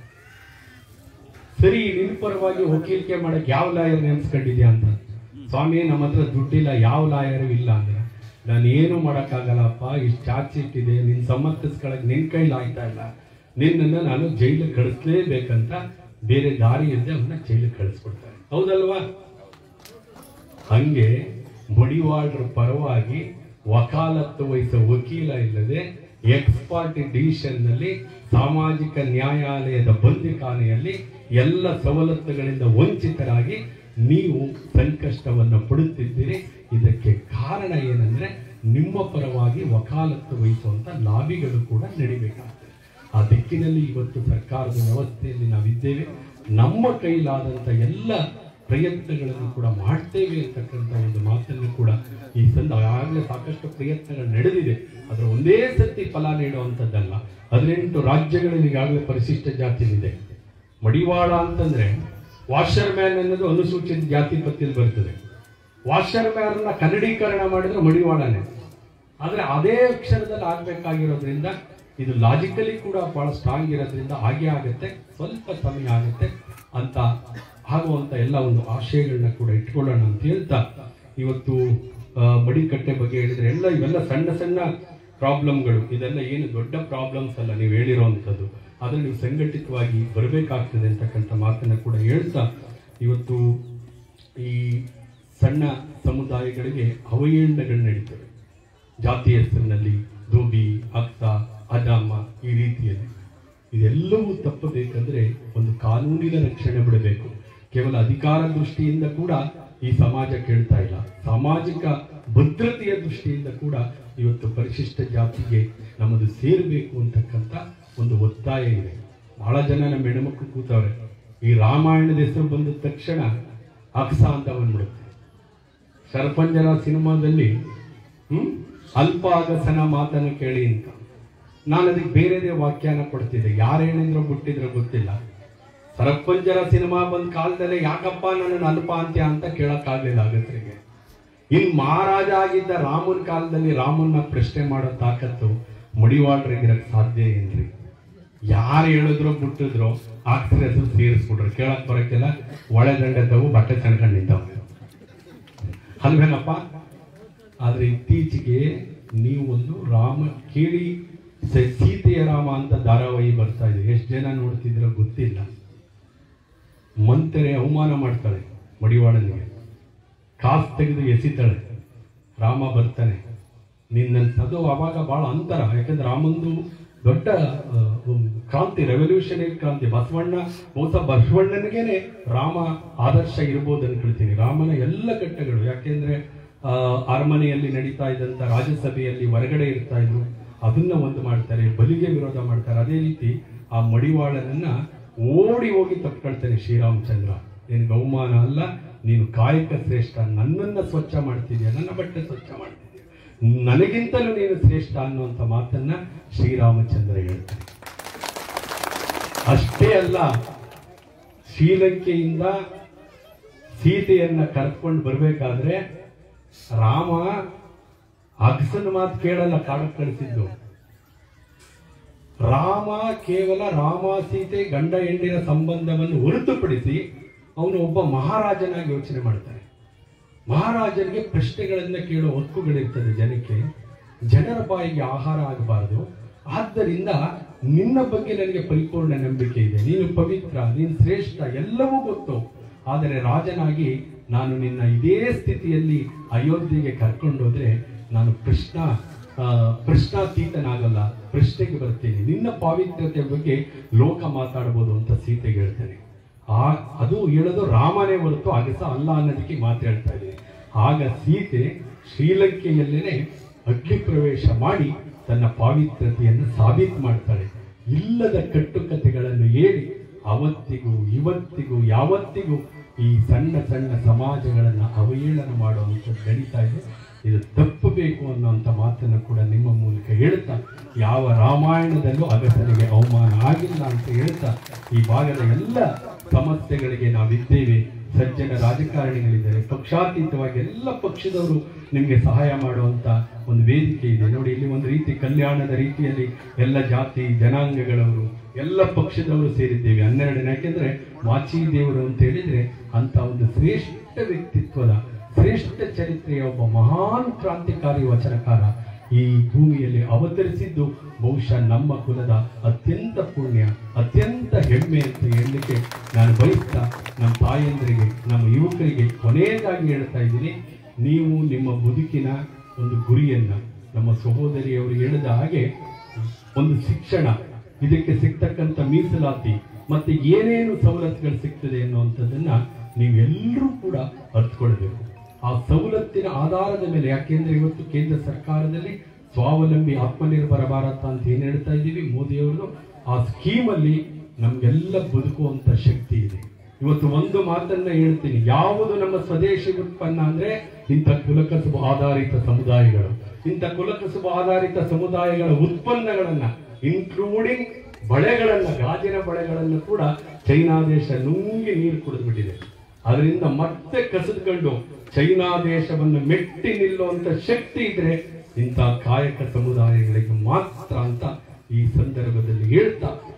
ಸರಿ ನಿನ್ ಪರವಾಗಿ ವಕೀಲಿಕೆ ಮಾಡಕ್ ಯಾವ ಲಾಯರ್ ನೆನ್ಸ್ಕೊಂಡಿದ್ಯಾ ಅಂತ ಸ್ವಾಮಿ ನಮ್ಮ ಹತ್ರ ದುಡ್ಡಿಲ್ಲ ಯಾವ ಲಾಯರು ಇಲ್ಲ ಅಂದ್ರೆ ನಾನು ಏನು ಮಾಡಕ್ಕಾಗಲ್ಲಪ್ಪ ಇಷ್ಟು ಚಾರ್ಜ್ ಶೀಟ್ ಇದೆ ನಿನ್ ಸಮರ್ಥಿಸ್ಕೊಳಕ್ ನಿನ್ ಕೈಲಿ ಆಯ್ತಾ ಇಲ್ಲ ನಿನ್ನನ್ನ ನಾನು ಜೈಲಿಗೆ ಕಳಿಸ್ಲೇಬೇಕಂತ ಬೇರೆ ದಾರಿ ಇಲ್ಲದೆ ಅವನ್ನ ಜೈಲಿಗೆ ಕಳಿಸ್ಕೊಡ್ತಾರೆ ಹೌದಲ್ವಾ ಹಂಗೆ ಮಡಿವಾಳರ ಪರವಾಗಿ ವಕಾಲತ್ತು ವಹಿಸೋ ವಕೀಲ ಇಲ್ಲದೆ ಎಕ್ಸ್ ಪಾರ್ಟಿ ಡಿವಿಷನ್ ನಲ್ಲಿ ಸಾಮಾಜಿಕ ನ್ಯಾಯಾಲಯದ ಬಂದಿಖಾನೆಯಲ್ಲಿ ಎಲ್ಲ ಸವಲತ್ತುಗಳಿಂದ ವಂಚಿತರಾಗಿ ನೀವು ಸಂಕಷ್ಟವನ್ನು ಪಡುತ್ತಿದ್ದೀರಿ ಇದಕ್ಕೆ ಕಾರಣ ಏನಂದ್ರೆ ನಿಮ್ಮ ಪರವಾಗಿ ವಕಾಲತ್ತು ವಹಿಸುವಂತ ಲಾಬಿಗಳು ಕೂಡ ನಡಿಬೇಕಾಗ್ತದೆ ಆ ದಿಕ್ಕಿನಲ್ಲಿ ಇವತ್ತು ಸರ್ಕಾರದ ವ್ಯವಸ್ಥೆಯಲ್ಲಿ ನಾವಿದ್ದೇವೆ ನಮ್ಮ ಕೈಲಾದಂತ ಎಲ್ಲ ಪ್ರಯತ್ನಗಳನ್ನು ಕೂಡ ಮಾಡ್ತೇವೆ ಅಂತಕ್ಕಂಥ ಒಂದು ಮಾತನ್ನು ಕೂಡ ಈ ಸಂದ ಆಗಲೇ ಸಾಕಷ್ಟು ಪ್ರಯತ್ನಗಳು ನಡೆದಿದೆ ಅದರ ಒಂದೇ ಸತಿ ಫಲ ನೀಡುವಂಥದ್ದಲ್ಲ ಹದಿನೆಂಟು ರಾಜ್ಯಗಳಲ್ಲಿ ಈಗಾಗಲೇ ಪರಿಶಿಷ್ಟ ಜಾತಿಲಿದೆ ಮಡಿವಾಳ ಅಂತಂದ್ರೆ ವಾಷರ್ ಮ್ಯಾನ್ ಅನ್ನೋದು ಅನುಸೂಚಿತ ಜಾತಿ ಪಟ್ಟಿಯಲ್ಲಿ ಬರ್ತದೆ ವಾಷರ್ ಮ್ಯಾನ್ ಕನ್ನಡೀಕರಣ ಮಾಡಿದ್ರೆ ಮಡಿವಾಳನೇ ಆದ್ರೆ ಅದೇ ಅಕ್ಷರದಲ್ಲಿ ಆಗ್ಬೇಕಾಗಿರೋದ್ರಿಂದ ಇದು ಲಾಜಿಕಲಿ ಕೂಡ ಬಹಳ ಸ್ಟ್ರಾಂಗ್ ಇರೋದ್ರಿಂದ ಹಾಗೆ ಆಗುತ್ತೆ ಸ್ವಲ್ಪ ಸಮಯ ಆಗುತ್ತೆ ಅಂತ ಆಗುವಂತ ಎಲ್ಲ ಒಂದು ಆಶಯಗಳನ್ನ ಕೂಡ ಇಟ್ಕೊಳ್ಳೋಣ ಅಂತ ಹೇಳ್ತಾ ಇವತ್ತು ಆ, ಮಡಿಕಟ್ಟೆ ಬಗ್ಗೆ ಹೇಳಿದ್ರೆ ಎಲ್ಲ ಇವೆಲ್ಲ ಸಣ್ಣ ಸಣ್ಣ ಪ್ರಾಬ್ಲಮ್ಗಳು ಇದೆಲ್ಲ ಏನು ದೊಡ್ಡ ಪ್ರಾಬ್ಲಮ್ಸ್ ಅಲ್ಲ ನೀವು ಹೇಳಿರೋವಂಥದ್ದು ಆದ್ರೆ ನೀವು ಸಂಘಟಿತವಾಗಿ ಬರಬೇಕಾಗ್ತದೆ ಅಂತಕ್ಕಂಥ ಮಾತನ್ನ ಕೂಡ ಹೇಳ್ತಾ ಇವತ್ತು ಈ ಸಣ್ಣ ಸಮುದಾಯಗಳಿಗೆ ಅವಹೇಳನಗಳು ನಡೀತವೆ ಜಾತಿ ಹೆಸರಿನಲ್ಲಿ ಧೋಬಿ ಅಕ್ಸ ಅದಾಮ ಈ ರೀತಿಯಲ್ಲಿ ಇದೆಲ್ಲವೂ ತಪ್ಪಬೇಕಂದ್ರೆ ಒಂದು ಕಾನೂನಿನ ರಕ್ಷಣೆ ಬಿಡಬೇಕು ಕೇವಲ ಅಧಿಕಾರ ದೃಷ್ಟಿಯಿಂದ ಕೂಡ ಈ ಸಮಾಜ ಕೇಳ್ತಾ ಇಲ್ಲ ಸಾಮಾಜಿಕ ಭದ್ರತೆಯ ದೃಷ್ಟಿಯಿಂದ ಕೂಡ ಇವತ್ತು ಪರಿಶಿಷ್ಟ ಜಾತಿಗೆ ನಮ್ಮದು ಸೇರಬೇಕು ಅಂತಕ್ಕಂಥ ಒಂದು ಒತ್ತಾಯ ಇದೆ ಬಹಳ ಜನ ನಮ್ಮ ಹೆಣ್ಮಕ್ಳು ಕೂತವ್ರೆ ಈ ರಾಮಾಯಣದ ಹೆಸರು ಬಂದ ತಕ್ಷಣ ಅಕ್ಸ ಅಂತ ಬಂದ್ಬಿಡುತ್ತೆ ಸರ್ಪಂಜರ ಸಿನಿಮಾದಲ್ಲಿ ಹ್ಮ್ ಅಲ್ಪ ಅಗಸನ ಮಾತನ್ನು ಕೇಳಿ ಅಂತ ನಾನು ಅದಕ್ಕೆ ಬೇರೆದೇ ವ್ಯಾಖ್ಯಾನ ಕೊಡ್ತಿದ್ದೆ ಯಾರು ಹೇಳಿದ್ರು ಬಿಟ್ಟಿದ್ರು ಗೊತ್ತಿಲ್ಲ ಸರ್ಪಂಜರ ಸಿನಿಮಾ ಬಂದ ಕಾಲದಲ್ಲೇ ಯಾಕಪ್ಪ ನನ್ನನ್ನು ಅಲ್ಪ ಅಂತ್ಯ ಅಂತ ಕೇಳಕ್ಕಾಗ್ಲಿಲ್ಲ ಅಗಸರಿಗೆ ಇನ್ ಮಹಾರಾಜ ಆಗಿದ್ದ ರಾಮನ ಕಾಲದಲ್ಲಿ ರಾಮನ್ನ ಪ್ರಶ್ನೆ ಮಾಡೋ ತಾಕತ್ತು ಮಡಿವಾಳ್ರಿಗಿರಕ್ ಸಾಧ್ಯ ಏನ್ರಿ ಯಾರು ಹೇಳಿದ್ರು ಬಿಟ್ಟಿದ್ರು ಆಕ್ಸ್ರ ಹೆಸರು ಸೇರಿಸ್ಬಿಟ್ರು ಕೇಳಕ್ ಬರಕ್ಕೆಲ್ಲ ಒಳೆ ದಂಡದವು ಬಟ್ಟೆ ಸಣ್ಕೊಂಡು ನಿಂತವ್ರೆ ಅಲ್ವೇನಪ್ಪ ಆದ್ರೆ ಇತ್ತೀಚೆಗೆ ನೀವು ಒಂದು ರಾಮ ಕೇಳಿ ಸ- ಸೀತೆಯ ರಾಮ ಅಂತ ಧಾರಾವಾಹಿ ಬರ್ತಾ ಇದೆ ಎಷ್ಟು ಜನ ನೋಡ್ತಿದ್ರೋ ಗೊತ್ತಿಲ್ಲ ಮಂತೆರೆ ಅವಮಾನ ಮಾಡ್ತಾಳೆ ಮಡಿವಾಳನಿಗೆ ಕಾಸು ತೆಗೆದು ಎಸಿತಾಳೆ ರಾಮ ಬರ್ತಾನೆ ನಿನ್ನ ಅದು ಅವಾಗ ಬಹಳ ಅಂತರ ಯಾಕಂದ್ರೆ ರಾಮಂದು ದೊಡ್ಡ ಆ, ಒಂದು ಕ್ರಾಂತಿ ರೆವಲ್ಯೂಷನರಿ ಕ್ರಾಂತಿ ಬಸವಣ್ಣ ಬಹುಶಃ ಬಸವಣ್ಣನಿಗೇನೆ ರಾಮ ಆದರ್ಶ ಇರ್ಬೋದು ಅನ್ಕೊಳ್ತೀನಿ ರಾಮನ ಎಲ್ಲ ಘಟ್ಟಗಳು ಯಾಕೆಂದ್ರೆ ಆ, ಅರಮನೆಯಲ್ಲಿ ನಡೀತಾ ಇದ್ದಂತ ರಾಜ್ಯಸಭೆಯಲ್ಲಿ ಹೊರಗಡೆ ಇರ್ತಾ ಇದ್ರು ಅದನ್ನ ಒಂದು ಮಾಡ್ತಾರೆ ಬಲಿಗೆ ವಿರೋಧ ಮಾಡ್ತಾರೆ ಅದೇ ರೀತಿ ಆ ಮಡಿವಾಳನನ್ನ ಓಡಿ ಹೋಗಿ ತಪ್ಕೊಳ್ತಾನೆ ಶ್ರೀರಾಮಚಂದ್ರ ನಿನ್ಗೆ ಅವಮಾನ ಅಲ್ಲ ನೀನು ಕಾಯಕ ಶ್ರೇಷ್ಠ ನನ್ನನ್ನ ಸ್ವಚ್ಛ ಮಾಡ್ತಿದ್ಯಾ ನನ್ನ ಬಟ್ಟೆ ಸ್ವಚ್ಛ ಮಾಡ್ತಿದ್ಯಾ ನನಗಿಂತಲೂ ನೀನು ಶ್ರೇಷ್ಠ ಅನ್ನುವಂಥ ಮಾತನ್ನ ಶ್ರೀರಾಮಚಂದ್ರ ಹೇಳ್ತಾನೆ ಅಷ್ಟೇ ಅಲ್ಲ ಶ್ರೀಲಂಕೆಯಿಂದ ಸೀತೆಯನ್ನ ಕರ್ಕೊಂಡು ಬರ್ಬೇಕಾದ್ರೆ ರಾಮ ಅಗಸನ ಮಾತು ಕೇಳಲ್ಲ ಕಾಡಕ್ ಕಳಿಸಿದ್ದು ರಾಮ ಕೇವಲ ರಾಮ ಸೀತೆ ಗಂಡ ಹೆಂಡಿನ ಸಂಬಂಧವನ್ನು ಹೊರತುಪಡಿಸಿ ಅವನು ಒಬ್ಬ ಮಹಾರಾಜನಾಗಿ ಯೋಚನೆ ಮಾಡ್ತಾನೆ ಮಹಾರಾಜನಿಗೆ ಪ್ರಶ್ನೆಗಳನ್ನ ಕೇಳೋ ಹಕ್ಕುಗಳಿರ್ತದೆ ಜನಕ್ಕೆ ಜನರ ಬಾಯಿಗೆ ಆಹಾರ ಆಗಬಾರದು ಆದ್ದರಿಂದ ನಿನ್ನ ಬಗ್ಗೆ ನನಗೆ ಪರಿಪೂರ್ಣ ನಂಬಿಕೆ ಇದೆ ನೀನು ಪವಿತ್ರ ನೀನು ಶ್ರೇಷ್ಠ ಎಲ್ಲವೂ ಗೊತ್ತು ಆದರೆ ರಾಜನಾಗಿ ನಾನು ನಿನ್ನ ಇದೇ ಸ್ಥಿತಿಯಲ್ಲಿ ಅಯೋಧ್ಯೆಗೆ ಕರ್ಕೊಂಡೋದ್ರೆ ನಾನು ಕೃಷ್ಣ ಆ, ಪ್ರಶ್ನಾತೀತನಾಗಲ್ಲ ಪ್ರಶ್ನೆಗೆ ಬರ್ತೀನಿ ನಿನ್ನ ಪಾವಿತ್ರ್ಯತೆ ಬಗ್ಗೆ ಲೋಕ ಮಾತಾಡಬಹುದು ಅಂತ ಸೀತೆಗೆ ಹೇಳ್ತಾನೆ ಆ ಅದು ಹೇಳೋದು ರಾಮನೇ ಹೊರತು ಅಗಸ ಅಲ್ಲ ಅನ್ನೋದಕ್ಕೆ ಮಾತು ಹೇಳ್ತಾ ಇದ್ದೀನಿ ಆಗ ಸೀತೆ ಶ್ರೀಲಂಕೆಯಲ್ಲೇನೆ ಅಗ್ನಿ ಪ್ರವೇಶ ಮಾಡಿ ತನ್ನ ಪಾವಿತ್ರ್ಯತೆಯನ್ನು ಸಾಬೀತು ಮಾಡ್ತಾಳೆ ಇಲ್ಲದ ಕಟ್ಟುಕತೆಗಳನ್ನು ಹೇಳಿ ಅವತ್ತಿಗೂ ಇವತ್ತಿಗೂ ಯಾವತ್ತಿಗೂ ಈ ಸಣ್ಣ ಸಣ್ಣ ಸಮಾಜಗಳನ್ನ ಅವಹೇಳನ ಮಾಡುವಂಥದ್ದು ನಡೀತಾ ಇದೆ ಇದು ತಪ್ಪಬೇಕು ಅನ್ನುವಂಥ ಮಾತನ್ನು ಕೂಡ ನಿಮ್ಮ ಮೂಲಕ ಹೇಳ್ತಾ ಯಾವ ರಾಮಾಯಣದಲ್ಲೂ ಅಗಸನಿಗೆ ಅವಮಾನ ಆಗಿಲ್ಲ ಅಂತ ಹೇಳ್ತಾ ಈ ಭಾಗದ ಎಲ್ಲ ಸಮಸ್ಯೆಗಳಿಗೆ ನಾವಿದ್ದೇವೆ ಸಜ್ಜನ ರಾಜಕಾರಣಿಗಳಿದ್ದಾರೆ ಪಕ್ಷಾತೀತವಾಗಿ ಎಲ್ಲ ಪಕ್ಷದವರು ನಿಮಗೆ ಸಹಾಯ ಮಾಡುವಂತ ಒಂದು ವೇದಿಕೆ ಇದೆ ನೋಡಿ ಇಲ್ಲಿ ಒಂದು ರೀತಿ ಕಲ್ಯಾಣದ ರೀತಿಯಲ್ಲಿ ಎಲ್ಲ ಜಾತಿ ಜನಾಂಗಗಳವರು ಎಲ್ಲ ಪಕ್ಷದವರು ಸೇರಿದ್ದೇವೆ ಹನ್ನೆರಡನೇ ಯಾಕೆಂದ್ರೆ ಮಾಚಿ ದೇವರು ಅಂತ ಹೇಳಿದ್ರೆ ಅಂತ ಒಂದು ಶ್ರೇಷ್ಠ ವ್ಯಕ್ತಿತ್ವದ ಶ್ರೇಷ್ಠ ಚರಿತ್ರೆಯ ಒಬ್ಬ ಮಹಾನ್ ಕ್ರಾಂತಿಕಾರಿ ವಚನಕಾರ ಈ ಭೂಮಿಯಲ್ಲಿ ಅವತರಿಸಿದ್ದು ಬಹುಶಃ ನಮ್ಮ ಕುಲದ ಅತ್ಯಂತ ಪುಣ್ಯ ಅತ್ಯಂತ ಹೆಮ್ಮೆ ಅಂತ ಹೇಳಲಿಕ್ಕೆ ನಾನು ಬಯಸ್ತಾ ನಮ್ಮ ತಾಯಂದ್ರಿಗೆ ನಮ್ಮ ಯುವಕರಿಗೆ ಕೊನೆಯದಾಗಿ ಹೇಳ್ತಾ ಇದ್ದೀನಿ ನೀವು ನಿಮ್ಮ ಬದುಕಿನ ಒಂದು ಗುರಿಯನ್ನ ನಮ್ಮ ಸಹೋದರಿಯವರು ಹೇಳಿದ ಹಾಗೆ ಒಂದು ಶಿಕ್ಷಣ ಇದಕ್ಕೆ ಸಿಗ್ತಕ್ಕಂಥ ಮೀಸಲಾತಿ ಮತ್ತೆ ಏನೇನು ಸವಲತ್ತುಗಳು ಸಿಗ್ತದೆ ಅನ್ನುವಂಥದ್ದನ್ನ ನೀವೆಲ್ಲರೂ ಕೂಡ ಅರ್ಥಕೊಳ್ಬೇಕು ಆ ಸವಲತ್ತಿನ ಆಧಾರದ ಮೇಲೆ ಯಾಕೆಂದ್ರೆ ಇವತ್ತು ಕೇಂದ್ರ ಸರ್ಕಾರದಲ್ಲಿ ಸ್ವಾವಲಂಬಿ ಆತ್ಮನಿರ್ಭರ ಭಾರತ ಅಂತ ಏನ್ ಹೇಳ್ತಾ ಇದ್ದೀವಿ ಮೋದಿಯವರು ಆ ಸ್ಕೀಮಲ್ಲಿ ನಮ್ಗೆಲ್ಲ ಬದುಕುವಂತ ಶಕ್ತಿ ಇದೆ ಇವತ್ತು ಒಂದು ಮಾತನ್ನ ಹೇಳ್ತೀನಿ ಯಾವುದು ನಮ್ಮ ಸ್ವದೇಶಿ ಉತ್ಪನ್ನ ಅಂದ್ರೆ ಇಂಥ ಕುಲಕಸುಬು ಆಧಾರಿತ ಸಮುದಾಯಗಳು ಇಂಥ ಕುಲಕಸುಬು ಆಧಾರಿತ ಸಮುದಾಯಗಳ ಉತ್ಪನ್ನಗಳನ್ನ ಇನ್ಕ್ಲೂಡಿಂಗ್ ಬಳೆಗಳನ್ನ ಗಾಜಿನ ಬಳೆಗಳನ್ನ ಕೂಡ ಚೈನಾ ದೇಶ ನುಂಗಿ ನೀರು ಕುಡಿದ್ಬಿಟ್ಟಿದೆ ಅದರಿಂದ ಮತ್ತೆ ಕಸಿದುಕೊಂಡು ಚೈನಾ ದೇಶವನ್ನು ಮೆಟ್ಟಿ ನಿಲ್ಲುವಂತ ಶಕ್ತಿ ಇದ್ರೆ ಇಂಥ ಕಾಯಕ ಸಮುದಾಯಗಳಿಗೆ ಮಾತ್ರ ಅಂತ ಈ ಸಂದರ್ಭದಲ್ಲಿ ಹೇಳ್ತಾ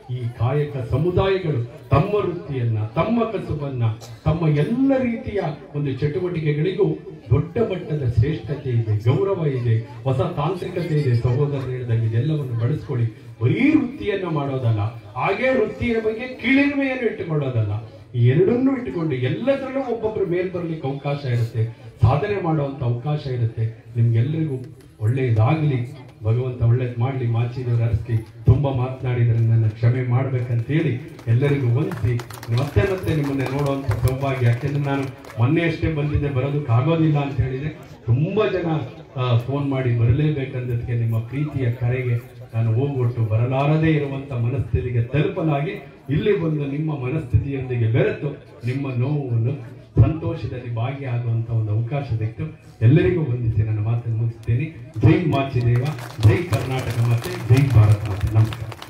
ಈ ಕಾಯಕ ಸಮುದಾಯಗಳು ತಮ್ಮ ವೃತ್ತಿಯನ್ನ ತಮ್ಮ ಕಸುಬನ್ನ ತಮ್ಮ ಎಲ್ಲ ರೀತಿಯ ಒಂದು ಚಟುವಟಿಕೆಗಳಿಗೂ ದೊಡ್ಡ ಮಟ್ಟದ ಶ್ರೇಷ್ಠತೆ ಇದೆ ಗೌರವ ಇದೆ ಹೊಸ ತಾಂತ್ರಿಕತೆ ಇದೆ ಸಹೋದರ ಹೇಳಿದಾಗ ಇದೆಲ್ಲವನ್ನು ಬಳಸ್ಕೊಳ್ಳಿ ಬರೀ ವೃತ್ತಿಯನ್ನ ಮಾಡೋದಲ್ಲ ಹಾಗೆ ವೃತ್ತಿಯ ಬಗ್ಗೆ ಕೀಳಿರಿಮೆಯನ್ನು ಇಟ್ಟುಕೊಳ್ಳೋದಲ್ಲ ಈ ಎರಡನ್ನೂ ಇಟ್ಟುಕೊಂಡು ಎಲ್ಲದರಲ್ಲೂ ಒಬ್ಬೊಬ್ರು ಮೇಲ್ ಬರ್ಲಿಕ್ಕೆ ಅವಕಾಶ ಇರುತ್ತೆ ಸಾಧನೆ ಮಾಡುವಂತ ಅವಕಾಶ ಇರುತ್ತೆ ನಿಮ್ಗೆಲ್ಲರಿಗೂ ಒಳ್ಳೆಯದಾಗಲಿ ಭಗವಂತ ಒಳ್ಳೇದು ಮಾಡಲಿ ಮಾಚಿದವರು ಅರಸಿ ತುಂಬಾ ಮಾತನಾಡಿದ್ರೆ ನನ್ನ ಕ್ಷಮೆ ಮಾಡ್ಬೇಕಂತ ಹೇಳಿ ಎಲ್ಲರಿಗೂ ವಂದಿಸಿ ಮತ್ತೆ ಮತ್ತೆ ನಿಮ್ಮನ್ನೇ ನೋಡುವಂತ ಸೌಭಾಗ್ಯ ಯಾಕೆಂದ್ರೆ ನಾನು ಮೊನ್ನೆ ಅಷ್ಟೇ ಬಂದಿದ್ದೆ ಬರೋದಕ್ಕೆ ಆಗೋದಿಲ್ಲ ಅಂತ ಹೇಳಿದೆ ತುಂಬಾ ಜನ ಫೋನ್ ಮಾಡಿ ಬರಲೇಬೇಕಂದದಕ್ಕೆ ನಿಮ್ಮ ಪ್ರೀತಿಯ ಕರೆಗೆ ನಾನು ಹೋಗ್ಬಿಟ್ಟು ಬರಲಾರದೇ ಇರುವಂತ ಮನಸ್ಥಿತಿಗೆ ತಲುಪಲಾಗಿ ಇಲ್ಲಿ ಬಂದು ನಿಮ್ಮ ಮನಸ್ಥಿತಿಯೊಂದಿಗೆ ಬೆರೆತು ನಿಮ್ಮ ನೋವನ್ನು ಸಂತೋಷದಲ್ಲಿ ಭಾಗಿಯಾಗುವಂತ ಒಂದು ಅವಕಾಶ ಸಿಕ್ತು ಎಲ್ಲರಿಗೂ ವಂದಿಸಿ ನನ್ನ ಮಾತನ್ನು ಮುಗಿಸ್ತೇನೆ ಜೈ ಮಾಚಿದೇವ ಜೈ ಕರ್ನಾಟಕ ಮಾತೆ ಜೈ ಭಾರತ ಮಾತೆ ನಮಸ್ಕಾರ